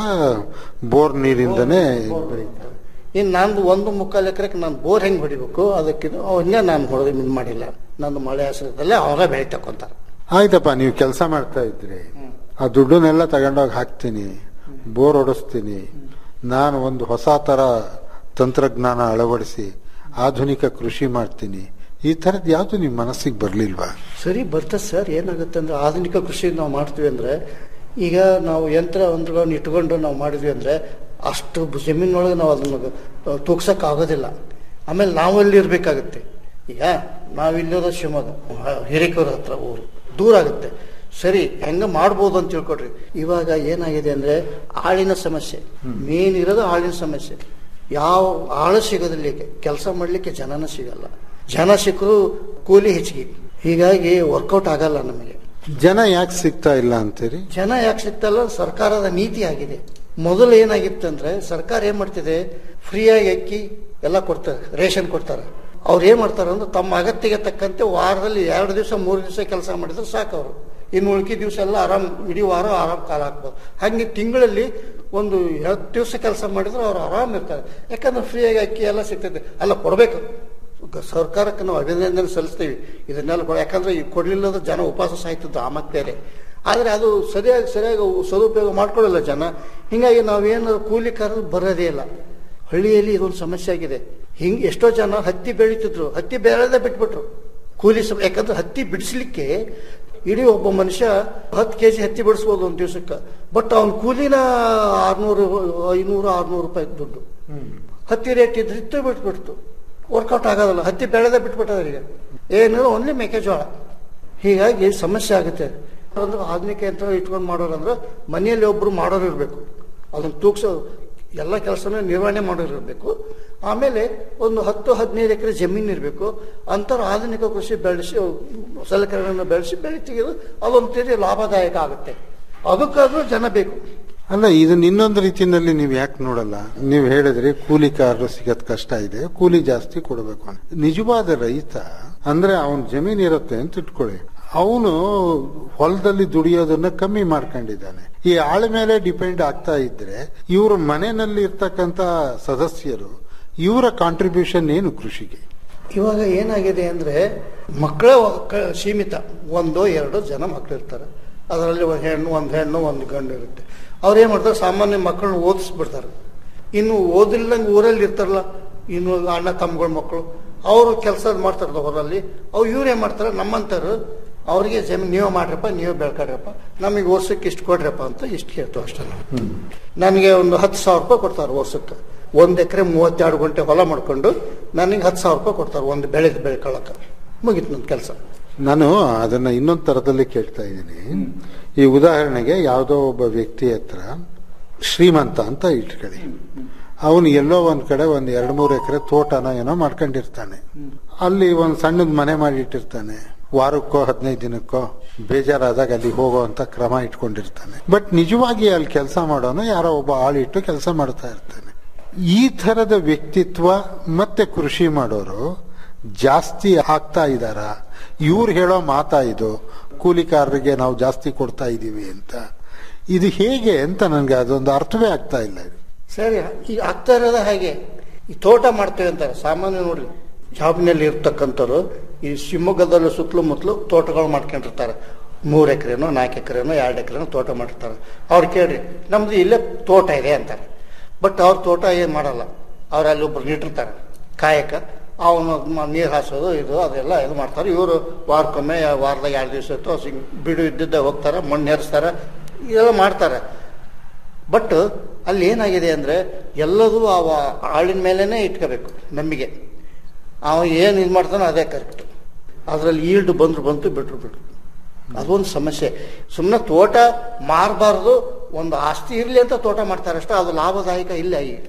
ಬೋರ್ ನೀರಿಂದನೇ ಬೆಳೀತಾರೆ ಇನ್ನು ನಂದು ಒಂದು ಮುಕ್ಕಾಲು ಎಕರೆಗೆ ನಾನು ಬೋರ್ ಹೆಂಗೆ ಹೊಡಿಬೇಕು ಅದಕ್ಕೆ ಅವನ್ನೇ ನಾನು ಹೊಡೆದು ಇದು ಮಾಡಿಲ್ಲ ನಂದು ಮಳೆ ಆಶ್ರಯದಲ್ಲೇ ಅವರೇ ಬೆಳೆ ತಕೊಂತಾರೆ ಆಯ್ತಪ್ಪ ನೀವು ಕೆಲಸ ಮಾಡ್ತಾ ಇದ್ರಿ ಆ ದುಡ್ಡನ್ನೆಲ್ಲ ತಗೊಂಡೋಗಿ ಹಾಕ್ತೀನಿ ಬೋರ್ ಹೊಡಿಸ್ತೀನಿ ನಾನು ಒಂದು ಹೊಸ ತರ ತಂತ್ರಜ್ಞಾನ ಅಳವಡಿಸಿ ಆಧುನಿಕ ಕೃಷಿ ಮಾಡ್ತೀನಿ ಈ ಥರದ್ದು ಯಾವುದು ನಿಮ್ಮ ಮನಸ್ಸಿಗೆ ಬರ್ಲಿಲ್ವಾ ಸರಿ ಬರ್ತದೆ ಸರ್ ಏನಾಗುತ್ತೆ ಅಂದ್ರೆ ಆಧುನಿಕ ಕೃಷಿ ನಾವು ಮಾಡ್ತೀವಿ ಅಂದ್ರೆ ಈಗ ನಾವು ಯಂತ್ರ ಯಂತ್ರಗಳನ್ನು ಇಟ್ಕೊಂಡು ನಾವು ಮಾಡಿದ್ವಿ ಅಂದ್ರೆ ಅಷ್ಟು ಜಮೀನೊಳಗೆ ನಾವು ಅದನ್ನು ತೂಗ್ಸಕ್ ಆಗೋದಿಲ್ಲ ಆಮೇಲೆ ನಾವಲ್ಲಿ ಇರ್ಬೇಕಾಗತ್ತೆ ಈಗ ನಾವಿಲ್ಲಿರೋದು ಶಿವಮೊಗ್ಗ ಹ- ಹಿರೇಕೆರೆ ಹತ್ರ ಊರು ದೂರ ಆಗುತ್ತೆ ಸರಿ ಹೆಂಗ ಮಾಡ್ಬೋದು ಅಂತ ತಿಳ್ಕೊಡ್ರಿ ಇವಾಗ ಏನಾಗಿದೆ ಅಂದ್ರೆ ಆಳಿನ ಸಮಸ್ಯೆ ಮೇನ್ ಇರೋದು ಆಳಿನ ಸಮಸ್ಯೆ ಯಾವ ಆಳು ಸಿಗೋದಿಲ್ಲ ಈಗ ಕೆಲಸ ಮಾಡ್ಲಿಕ್ಕೆ ಜನನ ಸಿಗಲ್ಲ ಜನ ಸಿಕ್ಕರು ಕೂಲಿ ಹೆಚ್ಚಿಗೆ ಹೀಗಾಗಿ ವರ್ಕೌಟ್ ಆಗಲ್ಲ ನಮಗೆ ಜನ ಯಾಕೆ ಸಿಗ್ತಾ ಇಲ್ಲ ಅಂತೀರಿ ಜನ ಯಾಕೆ ಸಿಗ್ತಲ್ಲ ಸರ್ಕಾರದ ನೀತಿ ಆಗಿದೆ ಮೊದಲು ಏನಾಗಿತ್ತಂದ್ರೆ ಸರ್ಕಾರ ಏನ್ ಮಾಡ್ತಿದೆ ಫ್ರೀಯಾಗಿ ಅಕ್ಕಿ ಎಲ್ಲ ಕೊಡ್ತಾರೆ ರೇಷನ್ ಕೊಡ್ತಾರೆ ಅವ್ರು ಏನ್ ಮಾಡ್ತಾರೆ ಅಂದ್ರೆ ತಮ್ಮ ಅಗತ್ಯಕ್ಕೆ ತಕ್ಕಂತೆ ವಾರದಲ್ಲಿ ಎರಡು ದಿವಸ ಮೂರು ದಿವಸ ಕೆಲಸ ಮಾಡಿದ್ರೆ ಸಾಕು ಅವರು ಇನ್ನು ಉಳ್ಕಿ ದಿವಸ ಎಲ್ಲ ಆರಾಮ್ ಇಡೀ ವಾರ ಆರಾಮ್ ಕಾಲ ಹಾಕ್ಬೋದು ಹಾಗೆ ತಿಂಗಳಲ್ಲಿ ಒಂದು ಹತ್ತು ದಿವಸ ಕೆಲಸ ಮಾಡಿದ್ರೆ ಅವ್ರು ಆರಾಮ್ ಇರ್ತಾರೆ ಯಾಕಂದ್ರೆ ಫ್ರೀಯಾಗಿ ಅಕ್ಕಿ ಎಲ್ಲ ಸಿಗ್ತೈತೆ ಅಲ್ಲ ಕೊಡ್ಬೇಕು ಗ- ಸರ್ಕಾರಕ್ಕೆ ನಾವು ಅಭಿನಂದನೆ ಸಲ್ಲಿಸ್ತೀವಿ ಇದನ್ನೆಲ್ಲ ಕೊಡ ಯಾಕಂದ್ರೆ ಈ ಕೊಡ್ಲಿಲ್ಲದ ಜನ ಉಪವಾಸ ಸಾಯ್ತಿದ್ದು ಆ ಮತ್ತೆ ಬೇರೆ ಆದ್ರೆ ಅದು ಸರಿಯಾಗಿ ಸರಿಯಾಗಿ ಸದುಪಯೋಗ ಮಾಡ್ಕೊಳ್ಳಲ್ಲ ಜನ ಹಿಂಗಾಗಿ ನಾವೇನು ಕೂಲಿ ಕರೆದು ಬರೋದೇ ಇಲ್ಲ ಹಳ್ಳಿಯಲ್ಲಿ ಇದೊಂದು ಸಮಸ್ಯೆ ಆಗಿದೆ ಹಿಂಗ್ ಎಷ್ಟೋ ಜನ ಹತ್ತಿ ಬೆಳೀತಿದ್ರು ಹತ್ತಿ ಬೆಳೆದೇ ಬಿಟ್ಬಿಟ್ರು ಕೂಲಿ ಸಮ ಯಾಕಂದ್ರೆ ಹತ್ತಿ ಬಿಡಿಸ್ಲಿಕ್ಕೆ ಇಡೀ ಒಬ್ಬ ಮನುಷ್ಯ ಹತ್ತು ಕೆ ಜಿ ಹತ್ತಿ ಬಿಡಿಸ್ಬೋದು ಒಂದು ದಿವಸಕ್ಕೆ ಬಟ್ ಅವ್ನ ಕೂಲಿನ ಆರ್ನೂರು ಐನೂರು ಆರ್ನೂರು ರೂಪಾಯಿ ದುಡ್ಡು ಹತ್ತಿ ರೇಟ್ ಇದ್ರಿತ್ತು ಬಿಟ್ಬಿಡ್ತು ವರ್ಕೌಟ್ ಆಗೋದಲ್ಲ ಹತ್ತಿ ಬೆಳೆದೇ ಬಿಟ್ಬಿಟ್ಟವ್ರು ಈಗ ಏನು ಓನ್ಲಿ ಮೆಕ್ಕೆಜೋಳ ಹೀಗಾಗಿ ಸಮಸ್ಯೆ ಆಗುತ್ತೆ ಅಂದ್ರೆ ಆಧುನಿಕ ಯಂತ್ರ ಇಟ್ಕೊಂಡು ಮಾಡೋರು ಅಂದ್ರೆ ಮನೆಯಲ್ಲಿ ಒಬ್ರು ಮಾಡೋರು ಇರಬೇಕು ಅದನ್ನ ತೂಗ್ಸೋ ಎಲ್ಲ ಕೆಲಸನೂ ನಿರ್ವಹಣೆ ಮಾಡೋರು ಇರಬೇಕು ಆಮೇಲೆ ಒಂದು ಹತ್ತು ಹದಿನೈದು ಎಕರೆ ಜಮೀನು ಇರಬೇಕು ಅಂತರ ಆಧುನಿಕ ಕೃಷಿ ಬೆಳೆಸಿ ಸಲಕರಣೆಗಳನ್ನು ಬೆಳೆಸಿ ಬೆಳೆ ತೆಗೆದು ಅದೊಂದು ತೀರಿ ಲಾಭದಾಯಕ ಆಗುತ್ತೆ ಅದಕ್ಕಾದ್ರೂ ಜನ ಬೇಕು ಅಲ್ಲ ಇದನ್ನ ಇನ್ನೊಂದು ರೀತಿಯಲ್ಲಿ ನೀವು ಯಾಕೆ ನೋಡಲ್ಲ ನೀವು ಹೇಳಿದ್ರಿ ಕೂಲಿಕಾರರು ಸಿಗದ್ ಕಷ್ಟ ಇದೆ ಕೂಲಿ ಜಾಸ್ತಿ ಕೊಡಬೇಕು ಅಂತ ನಿಜವಾದ ರೈತ ಅಂದ್ರೆ ಅವನ ಜಮೀನ್ ಇರುತ್ತೆ ಅಂತ ಇಟ್ಕೊಳ್ಳಿ ಅವನು ಹೊಲದಲ್ಲಿ ದುಡಿಯೋದನ್ನ ಕಮ್ಮಿ ಮಾಡ್ಕೊಂಡಿದ್ದಾನೆ ಈ ಆಳ ಮೇಲೆ ಡಿಪೆಂಡ್ ಆಗ್ತಾ ಇದ್ರೆ ಇವ್ರ ಮನೆಯಲ್ಲಿ ಇರ್ತಕ್ಕಂತ ಸದಸ್ಯರು ಇವರ ಕಾಂಟ್ರಿಬ್ಯೂಷನ್ ಏನು ಕೃಷಿಗೆ ಇವಾಗ ಏನಾಗಿದೆ ಅಂದ್ರೆ ಮಕ್ಕಳ ಕ- ಸೀಮಿತ ಒಂದೋ ಎರಡೋ ಜನ ಮಕ್ಕಳು ಇರ್ತಾರೆ ಅದರಲ್ಲಿ ಒಂದು ಹೆಣ್ಣು ಒಂದು ಹೆಣ್ಣು ಒಂದು ಗಂಡು ಇರುತ್ತೆ ಅವ್ರು ಏನ್ ಮಾಡ್ತಾರೆ ಸಾಮಾನ್ಯ ಮಕ್ಕಳನ್ನ ಓದಿಸ್ಬಿಡ್ತಾರೆ ಇನ್ನು ಓದಿಲ್ಲಂಗೆ ಊರಲ್ಲಿ ಇರ್ತಾರಲ್ಲ ಇನ್ನು ಅಣ್ಣ ತಮ್ಮಗಳ ಮಕ್ಕಳು ಅವರು ಕೆಲಸ ಮಾಡ್ತಾರಲ್ಲ ಹೊರಲ್ಲಿ ಅವ್ರು ಇವ್ರು ಏನ್ ಮಾಡ್ತಾರೆ ನಮ್ಮಂತರು ಅವ್ರಿಗೆ ಜಮೀನು ನೀವೇ ಮಾಡ್ರಪ್ಪ ನೀವೇ ಬೆಳ್ಕೊಡ್ರಪ್ಪ ನಮಗೆ ವರ್ಷಕ್ಕೆ ಇಷ್ಟು ಕೊಡ್ರಪ್ಪ ಅಂತ ಇಷ್ಟು ಕೇಳ್ತು ಅಷ್ಟೇ ನಾವು ನನಗೆ ಒಂದು ಹತ್ತು ಸಾವಿರ ರೂಪಾಯಿ ಕೊಡ್ತಾರೆ ವರ್ಷಕ್ಕೆ ಒಂದ್ ಎಕರೆ ಮೂವತ್ತೆರಡು ಗಂಟೆ ಹೊಲ ಮಾಡ್ಕೊಂಡು ನನಗೆ ಹತ್ತು ಸಾವಿರ ರೂಪಾಯಿ ಕೊಡ್ತಾರೆ ಒಂದು ಬೆಳೆ ಬೆಳ್ಕೊಳಕ ಮುಗೀತು ನನ್ನ ಕೆಲಸ ನಾನು ಅದನ್ನ ಇನ್ನೊಂದು ತರದಲ್ಲಿ ಕೇಳ್ತಾ ಇದ್ದೀನಿ ಈ ಉದಾಹರಣೆಗೆ ಯಾವುದೋ ಒಬ್ಬ ವ್ಯಕ್ತಿ ಹತ್ರ ಶ್ರೀಮಂತ ಅಂತ ಇಟ್ಕೊಳ್ಳಿ ಅವನು ಎಲ್ಲೋ ಒಂದ್ ಕಡೆ ಒಂದ್ ಎರಡ್ ಮೂರು ಎಕರೆ ತೋಟನ ಏನೋ ಮಾಡ್ಕೊಂಡಿರ್ತಾನೆ ಅಲ್ಲಿ ಒಂದ್ ಸಣ್ಣದ್ ಮನೆ ಮಾಡಿ ಇಟ್ಟಿರ್ತಾನೆ ವಾರಕ್ಕೋ ಹದಿನೈದು ದಿನಕ್ಕೋ ಬೇಜಾರಾದಾಗ ಅಲ್ಲಿ ಹೋಗೋ ಅಂತ ಕ್ರಮ ಇಟ್ಕೊಂಡಿರ್ತಾನೆ ಬಟ್ ನಿಜವಾಗಿ ಅಲ್ಲಿ ಕೆಲಸ ಮಾಡೋನು ಯಾರೋ ಒಬ್ಬ ಆಳಿಟ್ಟು ಕೆಲಸ ಮಾಡ್ತಾ ಇರ್ತಾನೆ ಈ ತರದ ವ್ಯಕ್ತಿತ್ವ ಮತ್ತೆ ಕೃಷಿ ಮಾಡೋರು ಜಾಸ್ತಿ ಆಗ್ತಾ ಇದಾರ ಇವ್ರು ಹೇಳೋ ಮಾತಾ ಇದು ಕೂಲಿಕಾರರಿಗೆ ನಾವು ಜಾಸ್ತಿ ಕೊಡ್ತಾ ಇದೀವಿ ಅಂತ ಇದು ಹೇಗೆ ಅಂತ ನನಗೆ ಅದೊಂದು ಅರ್ಥವೇ ಆಗ್ತಾ ಇಲ್ಲ ಇದು ಸರಿ ಈಗ ಆಗ್ತಾ ಇರೋದ ಹಾಗೆ ಈ ತೋಟ ಮಾಡ್ತೇವೆ ಅಂತಾರೆ ಸಾಮಾನ್ಯ ನೋಡಿ ಜಾಬ್ನಲ್ಲಿ ಇರ್ತಕ್ಕಂಥವ್ರು ಈ ಶಿವಮೊಗ್ಗದಲ್ಲೂ ಸುತ್ತಲೂ ಮುತ್ತಲು ತೋಟಗಳು ಮಾಡ್ಕೊಂಡಿರ್ತಾರೆ ಮೂರು ಎಕರೆನೋ ನಾಲ್ಕು ಎಕರೆನೋ ಎರಡು ಎಕರೆನೋ ತೋಟ ಮಾಡಿರ್ತಾರೆ ಅವ್ರು ಕೇಳ್ರಿ ನಮ್ದು ಇಲ್ಲೇ ತೋಟ ಇದೆ ಅಂತಾರೆ ಬಟ್ ಅವ್ರ ತೋಟ ಏನು ಮಾಡಲ್ಲ ಅವ್ರು ಅಲ್ಲಿ ಒಬ್ರು ಇಟ್ಟಿರ್ತಾರೆ ಕಾಯಕ ಅವನು ನೀರು ಹಾಸೋದು ಇದು ಅದೆಲ್ಲ ಇದು ಮಾಡ್ತಾರೆ ಇವರು ವಾರಕ್ಕೊಮ್ಮೆ ವಾರದಾಗ ಎರಡು ದಿವಸ ಇತ್ತು ಸಿಂಗ್- ಬಿಡು ಇದ್ದಿದ್ದ ಹೋಗ್ತಾರೆ ಮಣ್ಣು ಏರಿಸ್ತಾರೆ ಇದೆಲ್ಲ ಮಾಡ್ತಾರೆ ಬಟ್ ಅಲ್ಲಿ ಏನಾಗಿದೆ ಅಂದ್ರೆ ಎಲ್ಲದೂ ಅವ ಆಳಿನ ಮೇಲೇನೆ ಇಟ್ಕೋಬೇಕು ನಂಬಿಕೆ ಅವ ಏನು ಇದು ಮಾಡ್ತಾನೋ ಅದೇ ಕರೆಕ್ಟ್ ಅದರಲ್ಲಿ ಈಲ್ಡ್ ಬಂದ್ರು ಬಂತು ಬಿಟ್ರು ಬಿಟ್ರು ಅದೊಂದು ಸಮಸ್ಯೆ ಸುಮ್ಮನೆ ತೋಟ ಮಾರಬಾರ್ದು ಒಂದು ಆಸ್ತಿ ಇರಲಿ ಅಂತ ತೋಟ ಮಾಡ್ತಾರೆ ಅಷ್ಟೇ ಅದು ಲಾಭದಾಯಕ ಇಲ್ಲ ಈಗ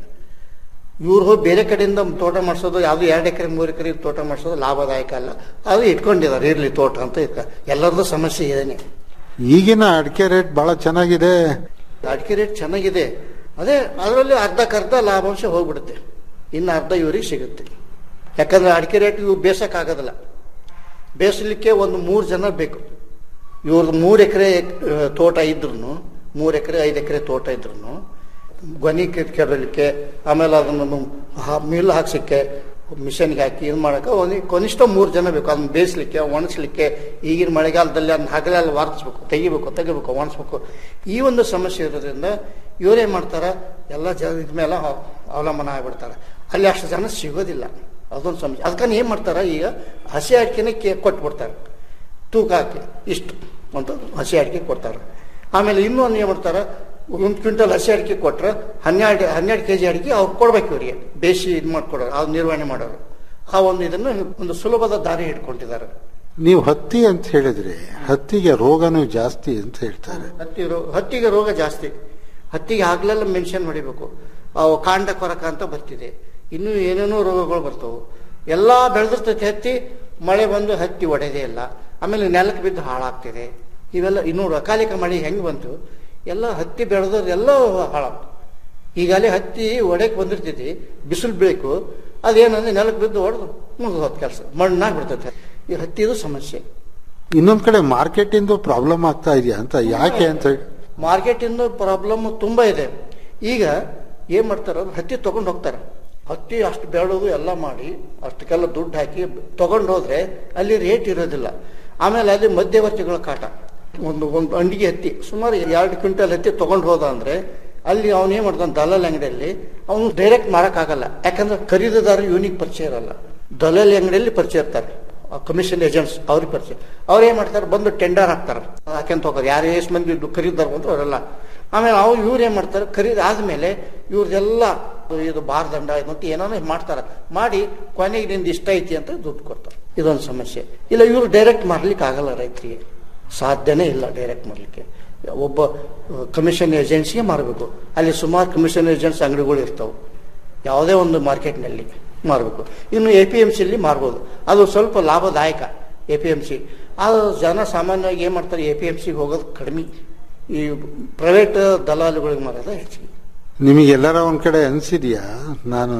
ಇವ್ರು ಹೋಗಿ ಬೇರೆ ಕಡೆಯಿಂದ ತೋಟ ಮಾಡಿಸೋದು ಯಾವುದು ಎರಡು ಎಕರೆ ಮೂರು ಎಕರೆ ತೋಟ ಮಾಡಿಸೋದು ಲಾಭದಾಯಕ ಅಲ್ಲ ಅದು ಇಟ್ಕೊಂಡಿದ್ದಾರೆ ಇರ್ಲಿ ತೋಟ ಅಂತ ಇಟ್ಕ ಎಲ್ಲರದ್ದು ಸಮಸ್ಯೆ ಇದೇನೆ ಈಗಿನ ಅಡಿಕೆ ರೇಟ್ ಬಹಳ ಚೆನ್ನಾಗಿದೆ ಅಡಿಕೆ ರೇಟ್ ಚೆನ್ನಾಗಿದೆ ಅದೇ ಅದರಲ್ಲಿ ಅರ್ಧಕ್ಕರ್ಧ ಲಾಭಾಂಶ ಹೋಗ್ಬಿಡುತ್ತೆ ಇನ್ನು ಅರ್ಧ ಇವರಿಗೆ ಸಿಗುತ್ತೆ ಯಾಕಂದ್ರೆ ಅಡಿಕೆ ರೇಟ್ ಇವು ಬೇಸಕ್ಕಾಗೋದಿಲ್ಲ ಬೇಯಿಸ್ಲಿಕ್ಕೆ ಒಂದು ಮೂರು ಜನ ಬೇಕು ಇವ್ರದ್ದು ಮೂರು ಎಕರೆ ತೋಟ ಇದ್ರು ಮೂರು ಎಕರೆ ಐದು ಎಕರೆ ತೋಟ ಇದ್ರು ಗೊನಿ ಕೆ- ಕೆಡಲಿಕ್ಕೆ ಆಮೇಲೆ ಅದನ್ನು ಹಾ- ಮಿಲ್ ಹಾಕ್ಸಕ್ಕೆ ಮಿಷನ್ಗೆ ಹಾಕಿ ಇದು ಮಾಡಕ್ಕೆ ಒಂದು ಕನಿಷ್ಠ ಮೂರು ಜನ ಬೇಕು ಅದನ್ನ ಬೇಯಿಸ್ಲಿಕ್ಕೆ ಒಣಗಿಸ್ಲಿಕ್ಕೆ ಈಗಿನ ಮಳೆಗಾಲದಲ್ಲಿ ಅದನ್ನ ಹಗಲೆಲ್ಲ ವಾರಿಸ್ಬೇಕು ತೆಗಿಬೇಕು ತೆಗಿಬೇಕು ಒಣಗಿಸ್ಬೇಕು ಈ ಒಂದು ಸಮಸ್ಯೆ ಇರೋದ್ರಿಂದ ಇವರೇನ್ ಮಾಡ್ತಾರೆ ಎಲ್ಲ ಜನ ಇದ ಮೇಲೆ ಅವ- ಅವಲಂಬನ ಆಗ್ಬಿಡ್ತಾರೆ ಅಲ್ಲಿ ಅಷ್ಟು ಜನ ಸಿಗೋದಿಲ್ಲ ಅದೊಂದು ಸಮಸ್ಯೆ ಅದಕ್ಕೆ ಏನ್ ಮಾಡ್ತಾರೆ ಈಗ ಹಸಿ ಅಡಿಕೆನೆ ಕೇ ಕೊಟ್ಬಿಡ್ತಾರೆ ತೂಕ ಹಾಕಿ ಇಷ್ಟು ಅಂತ ಹಸಿ ಅಡಿಕೆ ಕೊಡ್ತಾರೆ ಆಮೇಲೆ ಇನ್ನೂ ಒಂದು ಏನು ಮಾಡ್ತಾರೆ ಒಂದು ಕ್ವಿಂಟಲ್ ಹಸಿ ಅಡಿಕೆ ಕೊಟ್ರೆ ಹನ್ನೆರಡು ಹನ್ನೆರಡು ಕೆ ಜಿ ಅಡಿಕೆ ಅವ್ರು ಕೊಡ್ಬೇಕು ಇವರಿಗೆ ಬೇಸಿ ಇದು ಮಾಡ್ಕೊಡೋರು ಅದು ನಿರ್ವಹಣೆ ಮಾಡೋರು ಆ ಒಂದು ಇದನ್ನು ಒಂದು ಸುಲಭದ ದಾರಿ ಇಟ್ಕೊಂಡಿದ್ದಾರೆ ನೀವು ಹತ್ತಿ ಅಂತ ಹೇಳಿದ್ರಿ ಹತ್ತಿಗೆ ರೋಗನೂ ಜಾಸ್ತಿ ಅಂತ ಹೇಳ್ತಾರೆ ಹತ್ತಿ ರೋ ಹತ್ತಿಗೆ ರೋಗ ಜಾಸ್ತಿ ಹತ್ತಿಗೆ ಆಗ್ಲೆಲ್ಲ ಮೆನ್ಷನ್ ಹೊಡಿಬೇಕು ಅವು ಕಾಂಡ ಕೊರಕ ಅಂತ ಬರ್ತಿದೆ ಇನ್ನೂ ಏನೇನೋ ರೋಗಗಳು ಬರ್ತವೆ ಎಲ್ಲ ಬೆಳೆದಿರ್ತೈತಿ ಹತ್ತಿ ಮಳೆ ಬಂದು ಹತ್ತಿ ಒಡೆದೇ ಇಲ್ಲ ಆಮೇಲೆ ನೆಲಕ್ಕೆ ಬಿದ್ದು ಹಾಳಾಗ್ತಿದೆ ಇವೆಲ್ಲ ಇನ್ನೂ ಅಕಾಲಿಕ ಮಳೆ ಹೆಂಗೆ ಬಂತು ಎಲ್ಲ ಹತ್ತಿ ಬೆಳೆದವ್ರು ಎಲ್ಲ ಹಾಳಾಗ್ತು ಈಗಾಗಲೇ ಹತ್ತಿ ಒಡೆಕ್ ಬಂದಿರ್ತೈತಿ ಬಿಸಿಲು ಬೇಕು ಅದೇನಂದ್ರೆ ನೆಲಕ್ಕೆ ಬಿದ್ದು ಹೊಡೆದು ಮುಗಿದು ಹೋದ ಕೆಲಸ ಮಣ್ಣಾಗಿ ಬಿಡ್ತೈತೆ ಈ ಹತ್ತಿದು ಸಮಸ್ಯೆ ಇನ್ನೊಂದ್ ಕಡೆ ಮಾರ್ಕೆಟ್ ಇಂದು ಪ್ರಾಬ್ಲಮ್ ಆಗ್ತಾ ಇದೆಯಾ ಅಂತ ಯಾಕೆ ಅಂತ ಹೇಳಿ ಮಾರ್ಕೆಟ್ ಇಂದ ಪ್ರಾಬ್ಲಮ್ ತುಂಬಾ ಇದೆ ಈಗ ಏನ್ ಮಾಡ್ತಾರೆ ಅಂದ್ರೆ ಹತ್ತಿ ತಗೊಂಡು ಹೋಗ್ತಾರೆ ಹತ್ತಿ ಅಷ್ಟು ಬೆಳೆದು ಎಲ್ಲ ಮಾಡಿ ಅಷ್ಟಕ್ಕೆಲ್ಲ ದುಡ್ಡು ಹಾಕಿ ತಗೊಂಡು ಹೋದ್ರೆ ಅಲ್ಲಿ ರೇಟ್ ಇರೋದಿಲ್ಲ ಆಮೇಲೆ ಅಲ್ಲಿ ಮಧ್ಯವರ್ತಿಗಳ ಕಾಟ ಒಂದು ಒಂದು ಅಂಡಿಗೆ ಹತ್ತಿ ಸುಮಾರು ಎರಡು ಕ್ವಿಂಟಲ್ ಹತ್ತಿ ತಗೊಂಡು ಹೋದ ಅಂದ್ರೆ ಅಲ್ಲಿ ಅವನು ಏನ್ ಮಾಡ್ತಾನೆ ದಲಾಲ್ ಅಂಗಡಿಯಲ್ಲಿ ಅವನು ಡೈರೆಕ್ಟ್ ಮಾರಕ್ಕಾಗಲ್ಲ ಯಾಕಂದ್ರೆ ಖರೀದಿದಾರ ಇವನಿಗೆ ಪರಿಚಯ ಇರಲ್ಲ ದಲಾಲಿ ಅಂಗಡಿಯಲ್ಲಿ ಪರಿಚಯ ಇರ್ತಾರೆ ಕಮಿಷನ್ ಏಜೆಂಟ್ಸ್ ಅವ್ರಿಗೆ ಪರಿಚಯ ಅವ್ರು ಏನ್ ಮಾಡ್ತಾರೆ ಬಂದು ಟೆಂಡರ್ ಹಾಕ್ತಾರೆ ಹಾಕ್ಯಂತ ಹೋಗೋದು ಯಾರು ಎಷ್ಟು ಮಂದಿ ಖರೀದಾರ ಬಂದ್ರು ಅವರೆಲ್ಲ ಆಮೇಲೆ ಅವ್ರು ಇವ್ರು ಏನ್ ಮಾಡ್ತಾರೆ ಖರೀದಿ ಆದ್ಮೇಲೆ ಇವ್ರದೆಲ್ಲ ಇದು ಬಾರದಂಡ ಮತ್ತು ಏನೋ ಮಾಡ್ತಾರೆ ಮಾಡಿ ಕೊನೆಗೆ ನಿಂದು ಇಷ್ಟ ಐತಿ ಅಂತ ದುಡ್ಡು ಕೊಡ್ತಾರೆ ಇದೊಂದು ಸಮಸ್ಯೆ ಇಲ್ಲ ಇವ್ರು ಡೈರೆಕ್ಟ್ ಮಾರ್ಲಿಕ್ಕೆ ಆಗಲ್ಲ ರೈತರಿಗೆ ಸಾಧ್ಯನೇ ಇಲ್ಲ ಡೈರೆಕ್ಟ್ ಮಾಡ್ಲಿಕ್ಕೆ ಒಬ್ಬ ಕಮಿಷನ್ ಏಜೆನ್ಸಿಗೆ ಮಾರಬೇಕು ಅಲ್ಲಿ ಸುಮಾರು ಕಮಿಷನ್ ಏಜೆಂಟ್ಸ್ ಅಂಗಡಿಗಳು ಇರ್ತಾವೆ ಯಾವುದೇ ಒಂದು ಮಾರ್ಕೆಟ್ನಲ್ಲಿ ಮಾರಬೇಕು ಇನ್ನು ಎ ಪಿ ಎಮ್ ಸಿಲಿ ಮಾರ್ಬೋದು ಅದು ಸ್ವಲ್ಪ ಲಾಭದಾಯಕ ಎ ಪಿ ಎಮ್ ಸಿ ಅದು ಜನ ಸಾಮಾನ್ಯವಾಗಿ ಏನು ಮಾಡ್ತಾರೆ ಎ ಪಿ ಎಮ್ ಸಿಗೆ ಹೋಗೋದು ಕಡಿಮೆ ಈ ಪ್ರೈವೇಟ್ ದಲಾಲುಗಳಿಗೆ ಮಾರೋದು ಹೆಚ್ಚಿಗೆ ನಿಮಗೆಲ್ಲರ ಒಂದ್ ಕಡೆ ಅನ್ಸಿದ್ಯಾ ನಾನು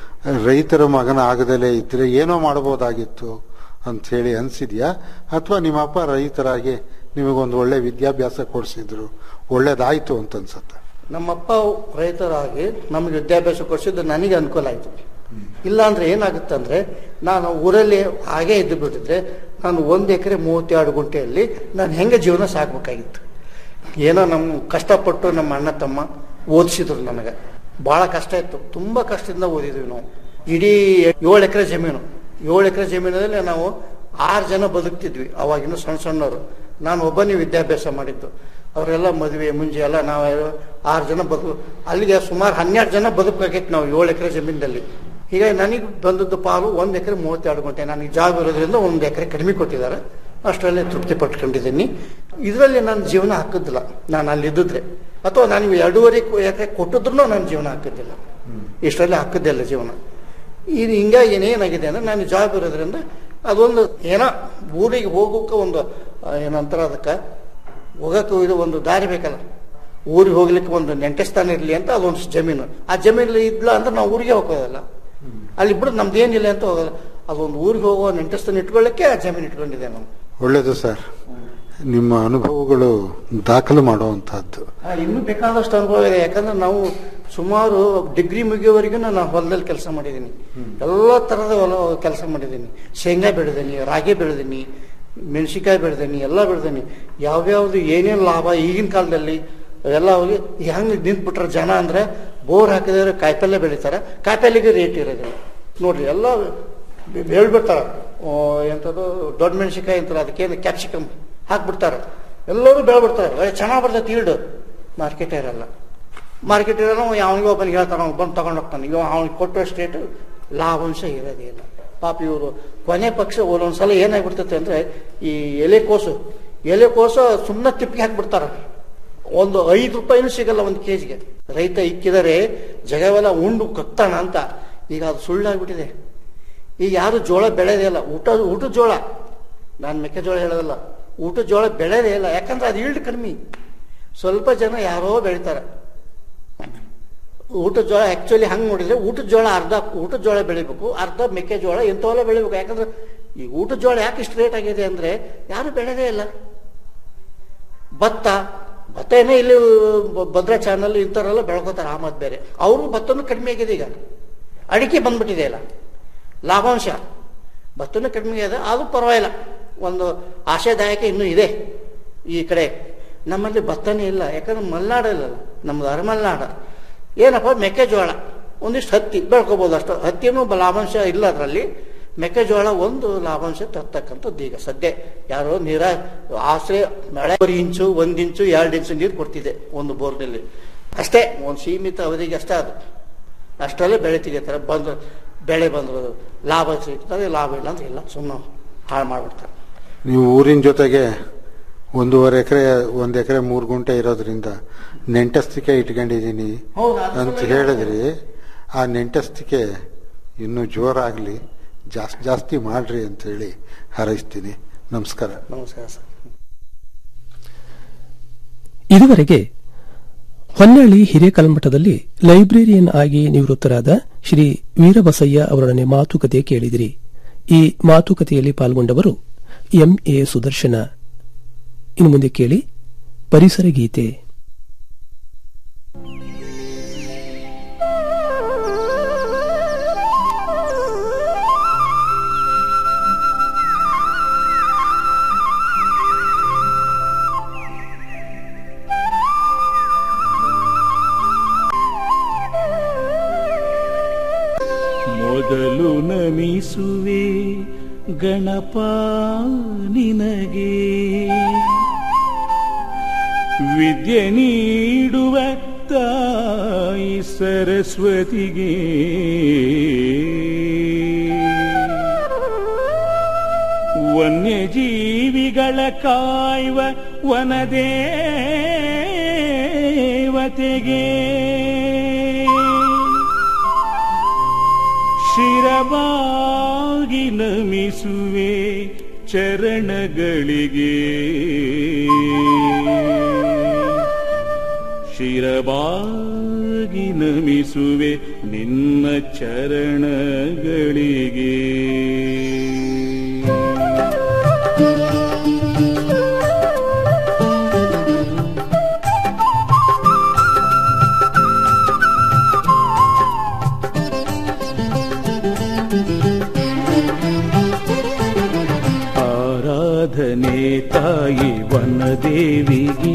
ರೈತರ ಮಗನ ಆಗದಲೇ ಇದ್ರೆ ಏನೋ ಮಾಡಬಹುದಾಗಿತ್ತು ಅಂತ ಹೇಳಿ ಅನ್ಸಿದ್ಯಾ ಅಥವಾ ನಿಮ್ಮಪ್ಪ ರೈತರಾಗಿ ನಿಮಗೊಂದು ಒಳ್ಳೆ ವಿದ್ಯಾಭ್ಯಾಸ ಕೊಡಿಸಿದ್ರು ಒಳ್ಳೇದಾಯ್ತು ಅಂತ ಅನ್ಸತ್ತ ನಮ್ಮಪ್ಪ ರೈತರಾಗಿ ನಮಗೆ ವಿದ್ಯಾಭ್ಯಾಸ ಕೊಡಿಸಿದ್ದು ನನಗೆ ಅನುಕೂಲ ಆಯಿತು ಇಲ್ಲ ಅಂದ್ರೆ ಏನಾಗುತ್ತೆ ಅಂದ್ರೆ ನಾನು ಊರಲ್ಲಿ ಹಾಗೆ ಇದ್ದು ಬಿಟ್ಟಿದ್ರೆ ನಾನು ಒಂದು ಎಕರೆ ಮೂವತ್ತೆರಡು ಗುಂಟೆಯಲ್ಲಿ ನಾನು ಹೆಂಗೆ ಜೀವನ ಸಾಕ್ಬೇಕಾಗಿತ್ತು ಏನೋ ನಮ್ಮ ಕಷ್ಟಪಟ್ಟು ನಮ್ಮ ಅಣ್ಣ ತಮ್ಮ ಓದಿಸಿದ್ರು ನನಗೆ ಬಹಳ ಕಷ್ಟ ಇತ್ತು ತುಂಬಾ ಕಷ್ಟದಿಂದ ಓದಿದ್ವಿ ನಾವು ಇಡೀ ಏಳು ಎಕರೆ ಜಮೀನು ಏಳು ಎಕರೆ ಜಮೀನಲ್ಲಿ ನಾವು ಆರು ಜನ ಬದುಕ್ತಿದ್ವಿ ಅವಾಗಿನ ಸಣ್ಣ ಸಣ್ಣವರು ನಾನು ಒಬ್ಬನೇ ವಿದ್ಯಾಭ್ಯಾಸ ಮಾಡಿದ್ದು ಅವರೆಲ್ಲ ಮದುವೆ ಮುಂಜೆ ಎಲ್ಲ ನಾವು ಆರು ಜನ ಬದುಕು ಅಲ್ಲಿಗೆ ಸುಮಾರು ಹನ್ನೆರಡು ಜನ ಬದುಕಬೇಕಾಗಿತ್ತು ನಾವು ಏಳು ಎಕರೆ ಜಮೀನಲ್ಲಿ ಹೀಗಾಗಿ ನನಗೆ ಬಂದದ್ದು ಪಾಲು ಒಂದು ಎಕರೆ ಮೂವತ್ತೆರಡು ಗಂಟೆ ನನಗೆ ಜಾಬ್ ಇರೋದ್ರಿಂದ ಒಂದು ಎಕರೆ ಕಡಿಮೆ ಕೊಟ್ಟಿದ್ದಾರೆ ಅಷ್ಟರಲ್ಲೇ ತೃಪ್ತಿ ಪಟ್ಕೊಂಡಿದ್ದೀನಿ ಇದರಲ್ಲಿ ನನ್ನ ಜೀವನ ಹಾಕಿದ್ದಿಲ್ಲ ನಾನು ಅಲ್ಲಿದ್ದಿದ್ರೆ ಅಥವಾ ನನಗೆ ಎರಡೂವರೆ ಎಕರೆ ಕೊಟ್ಟಿದ್ರು ನನ್ನ ಜೀವನ ಹಾಕಿದ್ದಿಲ್ಲ ಇಷ್ಟರಲ್ಲಿ ಹಾಕಿದ್ದಿಲ್ಲ ಜೀವನ ಇದು ಹಿಂಗಾಗಿ ಏನಾಗಿದೆ ಅಂದ್ರೆ ನಾನು ಜಾಬ್ ಇರೋದ್ರಿಂದ ಅದೊಂದು ಏನೋ ಊರಿಗೆ ಹೋಗೋಕೆ ಒಂದು ಆ, ಏನಂತಾರ ಅದಕ್ಕೆ ಹೋಗಕ್ಕೆ ಇದು ಒಂದು ದಾರಿ ಬೇಕಲ್ಲ ಊರಿಗೆ ಹೋಗ್ಲಿಕ್ಕೆ ಒಂದು ನೆಂಟಸ್ಥಾನ ಇರಲಿ ಅಂತ ಅದೊಂದು ಜಮೀನು ಆ ಜಮೀನು ಇದ್ಲ ಅಂದ್ರೆ ನಾವು ಊರಿಗೆ ಹೋಗೋದಲ್ಲ ಅಲ್ಲಿ ಬಿಡು ನಮ್ದು ಏನಿಲ್ಲ ಅಂತ ಹೋಗೋಲ್ಲ ಅದೊಂದು ಊರಿಗೆ ಹೋಗೋ ನೆಂಟಸ್ಥಾನ ಇಟ್ಕೊಳ್ಳಿಕ್ಕೆ ಆ ಜಮೀನು ಇಟ್ಕೊಂಡಿದ್ದೆ ನಾನು ಒಳ್ಳೇದು ಸರ್ ನಿಮ್ಮ ಅನುಭವಗಳು ದಾಖಲು ಮಾಡುವಂತಹದ್ದು ಆ, ಇನ್ನೂ ಬೇಕಾದಷ್ಟು ಅನುಭವ ಇದೆ ಯಾಕಂದ್ರೆ ನಾವು ಸುಮಾರು ಡಿಗ್ರಿ ಮುಗಿಯೋವರೆಗೂ ನಾನು ಹೊಲದಲ್ಲಿ ಕೆಲಸ ಮಾಡಿದ್ದೀನಿ ಎಲ್ಲ ಥರದ ಹೊಲ ಕೆಲಸ ಮಾಡಿದ್ದೀನಿ ಶೇಂಗಾ ಬೆಳೆದೀನಿ ರಾಗಿ ಬೆಳೆದೀನಿ ಮೆಣಸಿಕಾಯಿ ಬೆಳೆದೀನಿ ಎಲ್ಲ ಬೆಳೆದೀನಿ ಯಾವ್ಯಾವ್ದು ಏನೇನು ಲಾಭ ಈಗಿನ ಕಾಲದಲ್ಲಿ ಎಲ್ಲ ಹೋಗಿ ಹೆಂಗೆ ನಿಂತ್ಬಿಟ್ರೆ ಜನ ಅಂದ್ರೆ ಬೋರ್ ಹಾಕಿದ್ರೆ ಕಾಯಿಪಲ್ಯ ಬೆಳಿತಾರೆ ಕಾಯಿಪಲ್ಯಗೆ ರೇಟ್ ಇರೋದಿಲ್ಲ ನೋಡ್ರಿ ಎಲ್ಲ ಬೆ- ಹೇಳ್ಬಿಡ್ತಾರೆ ಆ, ಎಂಥದ್ದು ದೊಡ್ಡ ಮೆಣಸಿಕಾಯಿ ಅಂತಾರೆ ಅದಕ್ಕೇನು ಕ್ಯಾಪ್ಸಿಕಮ್ ಹಾಕ್ಬಿಡ್ತಾರೆ ಎಲ್ಲರೂ ಬೆಳೆಬಿಡ್ತಾರೆ ಒಳ್ಳೆ ಚೆನ್ನಾಗಿ ಬರ್ತೈತೆ ಈಲ್ಡ್ ಮಾರ್ಕೆಟ್ ಇರಲ್ಲ ಮಾರ್ಕೆಟ್ ಇರೋನು ಅವನಿಗೆ ಒಬ್ಬನಿಗೆ ಹೇಳ್ತಾನೆ ಅವ್ನು ಬಂದು ತಗೊಂಡು ಹೋಗ್ತಾನೆ ಈಗ ಅವ್ನಿಗೆ ಕೊಟ್ಟೋ ಸ್ಟೇಟ್ ಲಾಭಾಂಶ ಇರೋದೇ ಇಲ್ಲ ಪಾಪ ಇವರು ಕೊನೆ ಪಕ್ಷ ಒಂದೊಂದ್ಸಲ ಏನಾಗ್ಬಿಡ್ತೈತೆ ಅಂದ್ರೆ ಈ ಎಲೆಕೋಸು ಎಲೆಕೋಸು ಸುಮ್ಮನೆ ತಿಪ್ಪಿಗೆ ಹಾಕ್ಬಿಡ್ತಾರೆ ಒಂದು ಐದು ರೂಪಾಯಿನೂ ಸಿಗಲ್ಲ ಒಂದು ಕೆಜಿಗೆ ರೈತ ಇಕ್ಕಿದರೆ ಜಗವೆಲ್ಲ ಉಂಡು ಕಕ್ತಾನ ಅಂತ ಈಗ ಅದು ಸುಳ್ಳಾಗ್ಬಿಟ್ಟಿದೆ ಈಗ ಯಾರು ಜೋಳ ಬೆಳೆದೇ ಇಲ್ಲ ಊಟ ಊಟದ ಜೋಳ ನಾನು ಮೆಕ್ಕೆಜೋಳ ಹೇಳೋದಲ್ಲ ಊಟದ ಜೋಳ ಬೆಳೆದೇ ಇಲ್ಲ ಯಾಕಂದ್ರೆ ಅದು ಈಲ್ಡ್ ಕಡಿಮೆ ಸ್ವಲ್ಪ ಜನ ಯಾರೋ ಬೆಳಿತಾರೆ ಊಟದ ಜೋಳ ಆಕ್ಚುಲಿ ಹಂಗೆ ನೋಡಿದ್ರೆ ಊಟದ ಜೋಳ ಅರ್ಧ ಊಟದ ಜೋಳ ಬೆಳಿಬೇಕು ಅರ್ಧ ಮೆಕ್ಕೆಜೋಳ ಇಂಥವೆಲ್ಲ ಬೆಳಿಬೇಕು ಯಾಕಂದ್ರೆ ಈ ಊಟದ ಜೋಳ ಯಾಕೆ ಇಷ್ಟು ರೇಟ್ ಆಗಿದೆ ಅಂದ್ರೆ ಯಾರು ಬೆಳೆದೇ ಇಲ್ಲ ಭತ್ತ ಭತ್ತ ಏನೋ ಇಲ್ಲಿ ಬ- ಭದ್ರಾ ಚಾನಲ್ ಇಂಥವರೆಲ್ಲ ಬೆಳ್ಕೋತಾರೆ ಆ ಮತ್ ಬೇರೆ ಅವರು ಭತ್ತನೂ ಕಡಿಮೆ ಆಗಿದೆ ಈಗ ಅಡಿಕೆ ಬಂದ್ಬಿಟ್ಟಿದೆ ಅಲ್ಲ ಲಾಭಾಂಶ ಭತ್ತನೂ ಕಡಿಮೆ ಇದೆ ಅದು ಪರವಾಗಿಲ್ಲ ಒಂದು ಆಶಾದಾಯಕ ಇನ್ನೂ ಇದೆ ಈ ಕಡೆ ನಮ್ಮಲ್ಲಿ ಭತ್ತನೇ ಇಲ್ಲ ಯಾಕಂದ್ರೆ ಮಲೆನಾಡು ಇಲ್ಲಲ್ಲ ನಮ್ದು ಅರಮಲೆನಾಡ ಏನಪ್ಪ ಮೆಕ್ಕೆಜೋಳ ಒಂದಿಷ್ಟು ಹತ್ತಿ ಬೆಳ್ಕೊಬೋದು ಅಷ್ಟು ಹತ್ತಿನೂ ಬ- ಲಾಭಾಂಶ ಇಲ್ಲ ಅದರಲ್ಲಿ ಮೆಕ್ಕೆಜೋಳ ಒಂದು ಲಾಭಾಂಶ ತರ್ತಕ್ಕಂಥದ್ದು ಈಗ ಸದ್ಯ ಯಾರೋ ನೀರ ಆಶ್ರಯ ಮಳೆ ಒಂದು ಇಂಚು ಒಂದು ಇಂಚು ಎರಡು ಇಂಚು ನೀರು ಕೊಡ್ತಿದೆ ಒಂದು ಬೋರ್ನಲ್ಲಿ ಅಷ್ಟೇ ಒಂದು ಸೀಮಿತ ಅವಧಿಗೆ ಅಷ್ಟೇ ಅದು ಅಷ್ಟರಲ್ಲೇ ಬೆಳೆ ತೆಗಿತಾರೆ ಬಂದು ಬೆಳೆ ಬಂದ್ರು ಲಾಭ ಸಿಗ್ತದೆ ಲಾಭ ಇಲ್ಲ ಅಂದ್ರೆ ಇಲ್ಲ ಸುಮ್ಮನೆ ಹಾಳು ಮಾಡ್ಬಿಡ್ತಾರೆ ನೀವು ಊರಿನ ಜೊತೆಗೆ ಒಂದೂವರೆ ಎಕರೆ ಒಂದ್ ಎಕರೆ ಮೂರು ಗುಂಟೆ ಇರೋದ್ರಿಂದ ನೆಂಟಸ್ತಿಕೆ ಇಟ್ಕೊಂಡಿದ್ದೀನಿ ಹೌದು, ಅದು ಅಂತ ಸುಳ್ಳು ಹೇಳಿದ್ರಿ ಆ ನೆಂಟಸ್ತಿಕೆ ಇನ್ನೂ ಜೋರಾಗ್ಲಿ ಜಾಸ್ತಿ ಜಾಸ್ತಿ ಮಾಡ್ರಿ ಅಂತ ಹೇಳಿ ಹಾರೈಸ್ತೀನಿ ನಮಸ್ಕಾರ ನಮಸ್ಕಾರ ಸರ್ ಇದುವರೆಗೆ ಹೊನ್ನಳ್ಳಿ ಹಿರೇಕಲ್ಮಠದಲ್ಲಿ ಲೈಬ್ರೇರಿಯನ್ ಆಗಿ ನಿವೃತ್ತರಾದ ಶ್ರೀ ವೀರಬಸಯ್ಯ ಅವರೊಡನೆ ಮಾತುಕತೆ ಕೇಳಿದಿರಿ ಈ ಮಾತುಕತೆಯಲ್ಲಿ ಪಾಲ್ಗೊಂಡವರು ಎಂಎ ಸುದರ್ಶನ ಇನ್ನು ಮುಂದೆ ಕೇಳಿ ಪರಿಸರ ಗೀತೆ ಮೊದಲು ನಮಿಸುವೆ ಗಣಪ ನಿನಗೆ ವಿದ್ಯೆ ನೀಡುವ ತಾಯಿ ಸರಸ್ವತಿಗೆ ವನ್ಯಜೀವಿಗಳ ಕಾಯುವ ವನದೇವತೆಗೆ ಶಿರಬಾಗಿ ನಮಿಸುವೆ ಚರಣಗಳಿಗೆ ಶಿರಬಾಗಿ ನಮಿಸುವೆ ನಿನ್ನ ಚರಣಗಳಿಗೆ ಆರಾಧನೆ ತಾಯಿ ವನದೇವಿಗೆ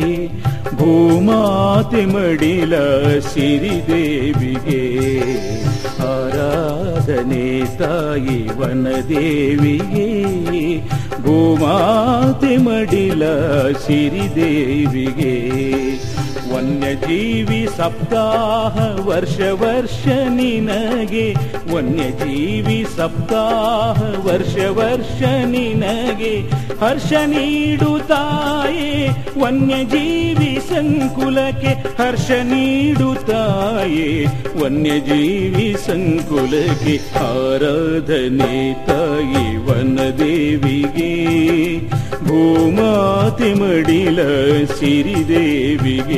ಭೂಮಾತೆ ಮಡಿಲ ಸಿರಿದೇವಿಗೆ ಆರಾಧನೆ ತಾಯಿ ವನದೇವಿಗೆ ಭೂಮಾತೆ ಮಡಿಲ ಸಿರಿದೇವಿಗೆ ವನ್ಯಜೀವಿ ಸಪ್ತಾಹ ವರ್ಷ ವರ್ಷ ನಿನಗೆ ವನ್ಯಜೀವಿ ಸಪ್ತಾಹ ವರ್ಷ ವರ್ಷ ನಿನಗೆ ಹರ್ಷ ನೀಡುತ್ತಾಯೇ ವನ್ಯಜೀವಿ ಸಂಕುಲಕ್ಕೆ ಹರ್ಷ ನೀಡುತ್ತಾಯೇ ವನ್ಯಜೀವಿ ಸಂಕುಲಕ್ಕೆ ಆರಾಧನೆ ತಾಯಿ ವನದೇವಿಗೆ ಭೂಮಾತೆ ಮಡಿಲ ಸಿರಿದೇವಿಗೆ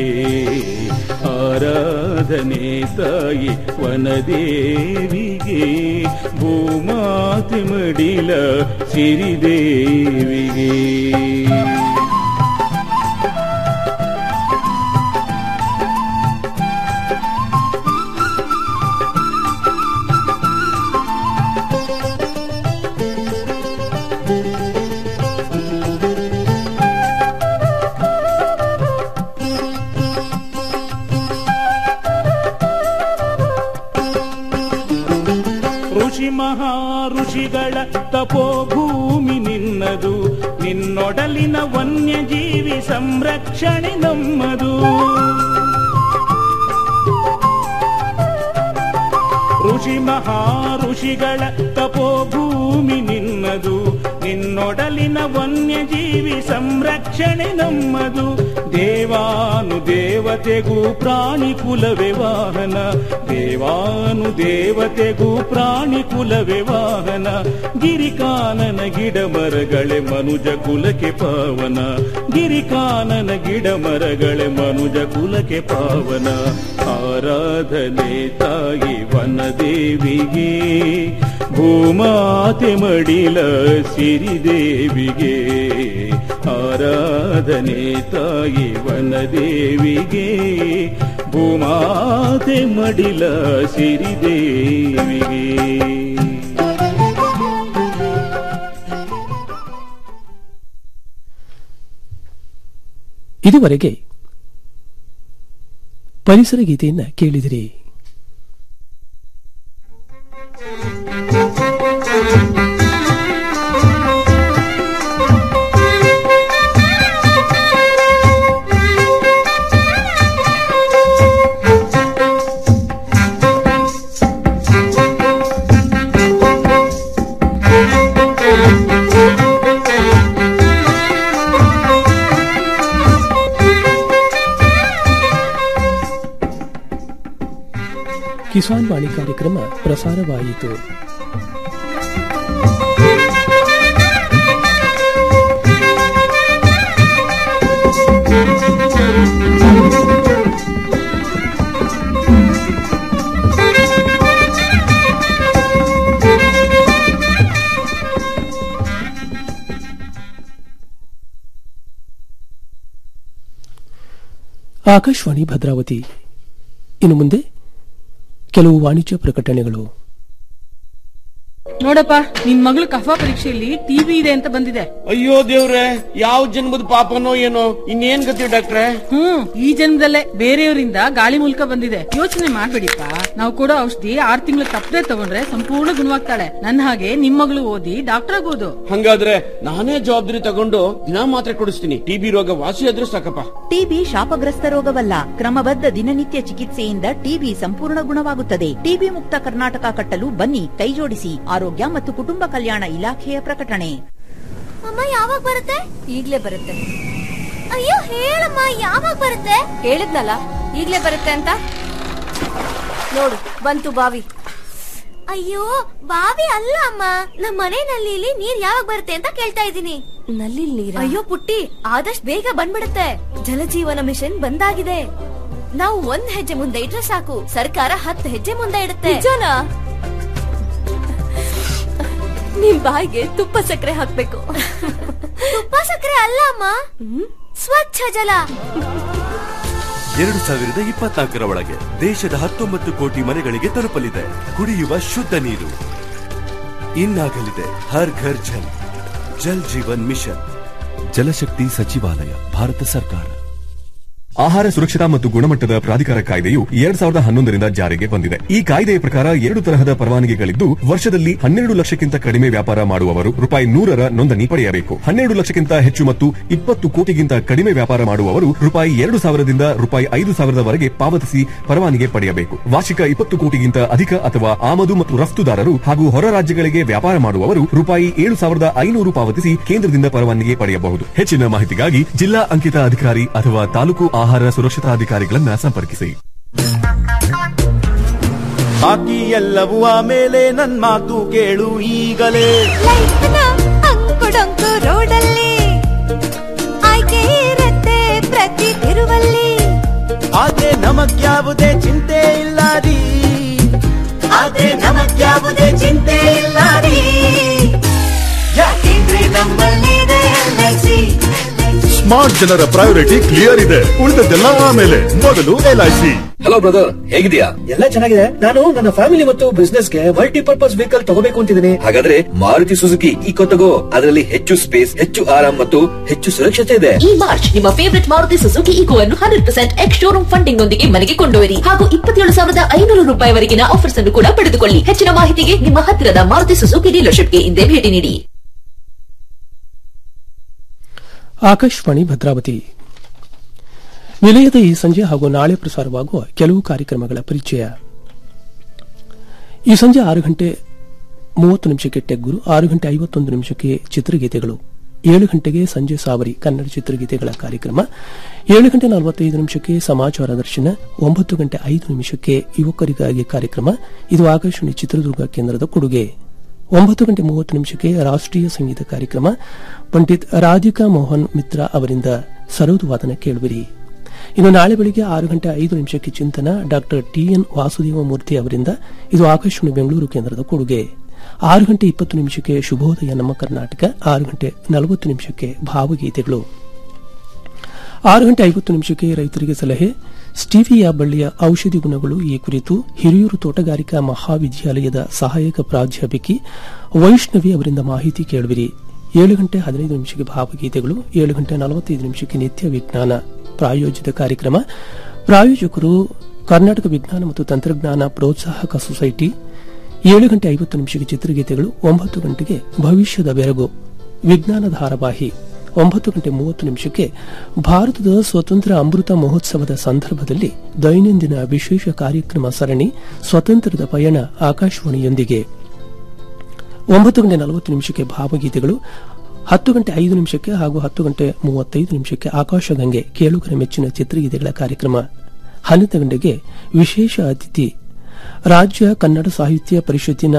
ಆರಾಧನೆ ತಾಯಿ ವನದೇವಿಗೆ ಭೂಮಾತೆ ಮಡಿಲ ಸಿರಿದೇವಿಗೆ ಋಷಿ ಮಹಾ ಋಷಿಗಳ ತಪೋಭೂಮಿ ನಿನ್ನದು ನಿನ್ನೊಡಲಿನ ವನ್ಯಜೀವಿ ಸಂರಕ್ಷಣೆ ನಮ್ಮದು ಋಷಿ ಮಹಾ ಋಷಿಗಳ ತಪೋಭೂಮಿ ನಿನ್ನದು ನಿನ್ನೊಡಲಿನ ವನ್ಯಜೀವಿ ಸಂರಕ್ಷಣೆ ನಮ್ಮದು ದೇವಾನು ದೇವತೆಗೂ ಪ್ರಾಣಿ ಕುಲವೇ ವಾಹನ ದೇವಾನು ದೇವತೆಗೂ ಪ್ರಾಣಿ ಕುಲವೇ ವಾಹನ ಗಿರಿಕಾನನ ಗಿಡ ಮರಗಳೇ ಮನುಜ ಕುಲಕ್ಕೆ ಪಾವನ ಗಿರಿಕಾನನ ಗಿಡ ಮರಗಳೇ ಮನುಜ ಕುಲಕ್ಕೆ ಪಾವನ ಆರಾಧನೆ ತಾಯಿ ವನದೇವಿಗೆ ಭೂಮಾತೆ ಮಡಿಲ ಸಿರಿದೇವಿಗೆ ಆರಾಧನೆ ತಾಯಿ ವನದೇವಿಗೆ ಭೂಮಾತೆ ಮಡಿಲ ಸಿರಿದೇವಿಗೆ ಇದುವರೆಗೆ ಪರಿಸರ ಗೀತೆಯನ್ನ ಕೇಳಿದಿರಿ ಕಿಸಾನ್ ವಾಣಿ ಕಾರ್ಯಕ್ರಮ ಪ್ರಸಾರವಾಯಿತು ಆಕಾಶವಾಣಿ ಭದ್ರಾವತಿ ಇನ್ನು ಮುಂದೆ ಕೆಲವು ವಾಣಿಜ್ಯ ಪ್ರಕಟಣೆಗಳು ನೋಡಪ್ಪ ನಿನ್ ಮಗಳು ಕಫ ಪರೀಕ್ಷೆಯಲ್ಲಿ ಟಿವಿ ಇದೆ ಅಂತ ಬಂದಿದೆ ಅಯ್ಯೋ ದೇವ್ರೆ ಯಾವ ಜನ್ಮದ ಪಾಪನೋ ಏನೋ ಇನ್ನೇನ್ ಗತಿ ಡಾಕ್ಟ್ರೆ ಹ್ಮ್ ಈ ಜನ್ಮದಲ್ಲೇ ಬೇರೆಯವರಿಂದ ಗಾಳಿ ಮೂಲಕ ಬಂದಿದೆ ಯೋಚನೆ ಮಾಡ್ಬೇಡಿಪ್ಪ ನಾವು ಕೊಡೋ ಔಷಧಿ ಆರ್ ತಿಂಗಳು ತಪ್ಪದೆ ತಗೊಂಡ್ರೆ ಸಂಪೂರ್ಣ ಗುಣವಾಗ್ತಾಳೆ ನನ್ನ ಹಾಗೆ ನಿಮ್ ಮಗಳು ಓದಿ ಡಾಕ್ಟರ್ ಆಗೋದು ಹಂಗಾದ್ರೆ ನಾನೇ ಜವಾಬ್ದಾರಿ ತಗೊಂಡು ದಿನಾ ಮಾತ್ರೆ ಕೊಡಿಸ್ತೀನಿ ಟಿಬಿ ರೋಗ ವಾಸಿ ಆದ್ರೂ ಸಾಕಪ್ಪ ಟಿಬಿ ಶಾಪಗ್ರಸ್ತ ರೋಗವಲ್ಲ ಕ್ರಮಬದ್ಧ ದಿನನಿತ್ಯ ಚಿಕಿತ್ಸೆಯಿಂದ ಟಿಬಿ ಸಂಪೂರ್ಣ ಗುಣವಾಗುತ್ತದೆ ಟಿಬಿ ಮುಕ್ತ ಕರ್ನಾಟಕ ಕಟ್ಟಲು ಬನ್ನಿ ಕೈಜೋಡಿಸಿ ಆರೋಗ್ಯ ಮತ್ತು ಕುಟುಂಬ ಕಲ್ಯಾಣ ಇಲಾಖೆಯ ಪ್ರಕಟಣೆ ಅಮ್ಮ ಯಾವಾಗ ಬರುತ್ತೆ ಈಗ್ಲೇ ಬರುತ್ತೆ ಅಯ್ಯೋ ಹೇಳಮ್ಮ ಯಾವಾಗ ಬರುತ್ತೆ ಹೇಳಿದ್ನಲ್ಲ ಈಗ್ಲೇ ಬರುತ್ತೆ ಅಂತ ನೋಡು ಬಂತು ಬಾವಿ ಅಯ್ಯೋ ಬಾವಿ ಅಲ್ಲ ಅಮ್ಮ ನಮ್ಮ ಮನೆ ನಲ್ಲಿಲಿ ನೀರ್ ಯಾವಾಗ ಬರುತ್ತೆ ಅಂತ ಕೇಳ್ತಾ ಇದ್ದೀನಿ ನಲ್ಲಿ ನೀರ್ ಅಯ್ಯೋ ಪುಟ್ಟಿ ಆದಷ್ಟು ಬೇಗ ಬಂದ್ಬಿಡುತ್ತೆ ಜಲಜೀವನ ಮಿಷನ್ ಬಂದಾಗಿದೆ ನಾವು ಒಂದ್ ಹೆಜ್ಜೆ ಮುಂದೆ ಇಟ್ರೆ ಸಾಕು ಸರ್ಕಾರ ಹತ್ತು ಹೆಜ್ಜೆ ಮುಂದೆ ಇಡುತ್ತೆ ನಿಜನಾ ನಿಮ್ ಬಾಯಿಗೆ ತುಪ್ಪ ಸಕ್ಕರೆ ಹಾಕ್ಬೇಕು ತುಪ್ಪ ಸಕ್ಕರೆ ಅಲ್ಲ ಅಮ್ಮ ಸ್ವಚ್ಛ ಜಲ ಎರಡು ಸಾವಿರದ ಇಪ್ಪತ್ನಾಲ್ಕರ ಒಳಗೆ ದೇಶದ ಹತ್ತೊಂಬತ್ತು ಕೋಟಿ ಮನೆಗಳಿಗೆ ತಲುಪಲಿದೆ ಕುಡಿಯುವ ಶುದ್ಧ ನೀರು ಇನ್ನಾಗಲಿದೆ ಹರ್ ಘರ್ ಜಲ್ ಜಲ್ ಜೀವನ್ ಮಿಷನ್ ಜಲಶಕ್ತಿ ಸಚಿವಾಲಯ ಭಾರತ ಸರ್ಕಾರ ಆಹಾರ ಸುರಕ್ಷತಾ ಮತ್ತು ಗುಣಮಟ್ಟದ ಪ್ರಾಧಿಕಾರ ಕಾಯ್ದೆಯು ಎರಡ್ ಸಾವಿರದ ಹನ್ನೊಂದರಿಂದ ಜಾರಿಗೆ ಬಂದಿದೆ ಈ ಕಾಯ್ದೆಯ ಪ್ರಕಾರ ಎರಡು ತರಹದ ಪರವಾನಗಿಗಳಿದ್ದು ವರ್ಷದಲ್ಲಿ ಹನ್ನೆರಡು ಲಕ್ಷಕ್ಕಿಂತ ಕಡಿಮೆ ವ್ಯಾಪಾರ ಮಾಡುವವರು ರೂಪಾಯಿ ನೂರರ ನೋಂದಣಿ ಪಡೆಯಬೇಕು ಹನ್ನೆರಡು ಲಕ್ಷಕ್ಕಿಂತ ಹೆಚ್ಚು ಮತ್ತು ಇಪ್ಪತ್ತು ಕೋಟಿಗಿಂತ ಕಡಿಮೆ ವ್ಯಾಪಾರ ಮಾಡುವವರು ರೂಪಾಯಿ ಎರಡು ಸಾವಿರದಿಂದ ರೂಪಾಯಿ ಐದು ಸಾವಿರದವರೆಗೆ ಪಾವತಿಸಿ ಪರವಾನಗಿ ಪಡೆಯಬೇಕು ವಾರ್ಷಿಕ ಇಪ್ಪತ್ತು ಕೋಟಿಗಿಂತ ಅಧಿಕ ಅಥವಾ ಆಮದು ಮತ್ತು ರಫ್ತುದಾರರು ಹಾಗೂ ಹೊರ ರಾಜ್ಯಗಳಿಗೆ ವ್ಯಾಪಾರ ಮಾಡುವವರು ರೂಪಾಯಿ ಏಳು ಸಾವಿರದ ಐನೂರು ಪಾವತಿಸಿ ಕೇಂದ್ರದಿಂದ ಪರವಾನಗಿ ಪಡೆಯಬಹುದು ಹೆಚ್ಚಿನ ಮಾಹಿತಿಗಾಗಿ ಜಿಲ್ಲಾ ಅಂಕಿತ ಅಧಿಕಾರಿ ಅಥವಾ ತಾಲೂಕು ಆಹಾರ ಸುರಕ್ಷತಾಧಿಕಾರಿಗಳನ್ನ ಸಂಪರ್ಕಿಸಿ ಬಾಕಿ ಎಲ್ಲವೂ ಆಮೇಲೆ ನನ್ ಮಾತು ಕೇಳು ಈಗಲೇ ಅಂಕುಡೊಂಕು ರೋಡಲ್ಲಿ ಆಯ್ಕೆ ಇರತ್ತೆ ಪ್ರತಿ ತಿರುವಲ್ಲಿ ಆದ್ರೆ ನಮಗ್ಯಾವುದೇ ಚಿಂತೆ ಇಲ್ಲ ರೀ ಆದ್ರೆ ನಮಗ್ಯಾವುದೇ ಚಿಂತೆ ಇಲ್ಲ ರೀ ಯಾಕೆಂದ್ರೆ ನಮ್ಮಲ್ಲಿದೆ ಎಲ್ಐಸಿ ಸ್ಮಾರ್ಟ್ ಜನರ ಪ್ರಯಾರಿಟಿ ಕ್ಲಿಯರ್ ಇದೆ ಉಳಿದದ್ದೆಲ್ಲ ಆಮೇಲೆ ಮೊದಲು ಎಲ್ಐಸಿ ಹಲೋ ಬ್ರದರ್ ಹೇಗಿದ್ಯಾ ಎಲ್ಲ ಚೆನ್ನಾಗಿದೆ ನಾನು ನನ್ನ ಫ್ಯಾಮಿಲಿ ಮತ್ತು ಬಿಸ್ನೆಸ್ ಗೆ ಮಲ್ಟಿಪರ್ಪಸ್ ವೆಹಿಕಲ್ ತಗೋಬೇಕು ಅಂತಿದ್ದೀನಿ ಹಾಗಾದ್ರೆ ಮಾರುತಿ ಸುಜುಕಿ ಈಕೋ ತಗೋ ಅದರಲ್ಲಿ ಹೆಚ್ಚು ಸ್ಪೇಸ್ ಹೆಚ್ಚು ಆರಾಮ್ ಮತ್ತು ಹೆಚ್ಚು ಸುರಕ್ಷತೆ ಇದೆ ಈ ಮಾರ್ಚ್ ನಿಮ್ಮ ಫೇವರಿಟ್ ಮಾರುತಿ ಸುಜುಕಿ ಈಗೋ ಅನ್ನು hundred percent ex showroom funding ನೊಂದಿಗೆ ಮನೆಗೆ ಕೊಂಡೊಯ್ಯಿರಿ ಹಾಗೂ ಇಪ್ಪತ್ತೇಳು ಸಾವಿರದ ಐನೂರು ರೂಪಾಯಿವರೆಗಿನ ಆಫರ್ಸ್ ಅನ್ನು ಕೂಡ ಪಡೆದುಕೊಳ್ಳಿ ಹೆಚ್ಚಿನ ಮಾಹಿತಿಗೆ ನಿಮ್ಮ ಹತ್ತಿರದ ಮಾರುತಿ ಸುಜುಕಿ ಡೀಲರ್ಶಿಪ್ಗೆ ಇಂದೇ ಭೇಟಿ ನೀಡಿ ಆಕಾಶವಾಣಿ ಭದ್ರಾವತಿ ನಿಲಯದ ಈ ಸಂಜೆ ಹಾಗೂ ನಾಳೆ ಪ್ರಸಾರವಾಗುವ ಕೆಲವು ಕಾರ್ಯಕ್ರಮಗಳ ಪರಿಚಯ ಈ ಸಂಜೆ ಆರು ಗಂಟೆ ಮೂವತ್ತು ನಿಮಿಷಕ್ಕೆ ಟೆಗ್ಗುರು ಆರು ಗಂಟೆ ಐವತ್ತೊಂದು ನಿಮಿಷಕ್ಕೆ ಚಿತ್ರಗೀತೆಗಳು ಏಳು ಗಂಟೆಗೆ ಸಂಜೆ ಸಾವರಿ ಕನ್ನಡ ಚಿತ್ರಗೀತೆಗಳ ಕಾರ್ಯಕ್ರಮ ಏಳು ಗಂಟೆ ನಲವತ್ತೈದು ನಿಮಿಷಕ್ಕೆ ಸಮಾಚಾರ ದರ್ಶನ ಒಂಬತ್ತು ಗಂಟೆ ಐದು ನಿಮಿಷಕ್ಕೆ ಯುವಕರಿಗಾಗಿ ಕಾರ್ಯಕ್ರಮ ಇದು ಆಕಾಶವಾಣಿ ಚಿತ್ರದುರ್ಗ ಕೇಂದ್ರದ ಕೊಡುಗೆ ಒಂಬತ್ತು ಗಂಟೆ ಮೂವತ್ತು ನಿಮಿಷಕ್ಕೆ ರಾಷ್ಟ್ರೀಯ ಸಂಗೀತ ಕಾರ್ಯಕ್ರಮ ಪಂಡಿತ್ ರಾಧಿಕಾ ಮೋಹನ್ ಮಿತ್ರ ಅವರಿಂದ ಸರೋದು ವಾದನ ಕೇಳುವಿರಿ ಇನ್ನು ನಾಳೆ ಬೆಳಿಗ್ಗೆ ಆರು ಗಂಟೆ ಐದು ನಿಮಿಷಕ್ಕೆ ಚಿಂತನ ಡಾಕ್ಟರ್ ಟಿಎನ್ ವಾಸುದೇವ ಮೂರ್ತಿ ಅವರಿಂದ ಇದು ಆಕಾಶವಾಣಿ ಬೆಂಗಳೂರು ಕೇಂದ್ರದ ಕೊಡುಗೆ ಆರು ಗಂಟೆ ಇಪ್ಪತ್ತು ನಿಮಿಷಕ್ಕೆ ಶುಭೋದಯ ನಮ್ಮ ಕರ್ನಾಟಕ ಆರು ಗಂಟೆ ನಲವತ್ತು ನಿಮಿಷಕ್ಕೆ ಭಾವಗೀತೆಗಳು ಆರು ಗಂಟೆ ಐವತ್ತು ನಿಮಿಷಕ್ಕೆ ರೈತರಿಗೆ ಸಲಹೆ ಸ್ಟೀವಿಯಾ ಬಳ್ಳಿಯ ಔಷಧಿ ಗುಣಗಳು ಈ ಕುರಿತು ಹಿರಿಯೂರು ತೋಟಗಾರಿಕಾ ಮಹಾವಿದ್ಯಾಲಯದ ಸಹಾಯಕ ಪ್ರಾಧ್ಯಾಪಕಿ ವೈಷ್ಣವಿ ಅವರಿಂದ ಮಾಹಿತಿ ಕೇಳುವಿರಿ ಏಳು ಗಂಟೆ ಹದಿನೈದು ನಿಮಿಷಕ್ಕೆ ಭಾವಗೀತೆಗಳು ಏಳು ಗಂಟೆ ನಲವತ್ತೈದು ನಿಮಿಷಕ್ಕೆ ನಿತ್ಯ ವಿಜ್ಞಾನ ಪ್ರಾಯೋಜಿತ ಕಾರ್ಯಕ್ರಮ ಪ್ರಾಯೋಜಕರು ಕರ್ನಾಟಕ ವಿಜ್ಞಾನ ಮತ್ತು ತಂತ್ರಜ್ಞಾನ ಪ್ರೋತ್ಸಾಹಕ ಸೊಸೈಟಿ ಏಳು ಗಂಟೆ ಐವತ್ತು ನಿಮಿಷಕ್ಕೆ ಚಿತ್ರಗೀತೆಗಳು ಒಂಬತ್ತು ಗಂಟೆಗೆ ಭವಿಷ್ಯದ ಬೆರಗು ವಿಜ್ಞಾನ ಧಾರಾವಾಹಿ ಒಂಬತ್ತು ಗಂಟೆ ಮೂವತ್ತು ನಿಮಿಷಕ್ಕೆ ಭಾರತದ ಸ್ವತಂತ್ರ ಅಮೃತ ಮಹೋತ್ಸವದ ಸಂದರ್ಭದಲ್ಲಿ ದೈನಂದಿನ ವಿಶೇಷ ಕಾರ್ಯಕ್ರಮ ಸರಣಿ ಸ್ವತಂತ್ರದ ಪಯಣ ಆಕಾಶವಾಣಿಯೊಂದಿಗೆ ಒಂಬತ್ತು ಗಂಟೆ ನಲವತ್ತು ನಿಮಿಷಕ್ಕೆ ಭಾವಗೀತೆಗಳು ಹತ್ತು ಗಂಟೆ ಐದು ನಿಮಿಷಕ್ಕೆ ಹಾಗೂ ಹತ್ತು ಗಂಟೆ ಮೂವತ್ತೈದು ನಿಮಿಷಕ್ಕೆ ಆಕಾಶಗಂಗೆ ಕೇಳುಗರ ಮೆಚ್ಚಿನ ಚಿತ್ರಗೀತೆಗಳ ಕಾರ್ಯಕ್ರಮ ಹನ್ನೊಂದು ಗಂಟೆಗೆ ವಿಶೇಷ ಅತಿಥಿ ರಾಜ್ಯ ಕನ್ನಡ ಸಾಹಿತ್ಯ ಪರಿಷತ್ತಿನ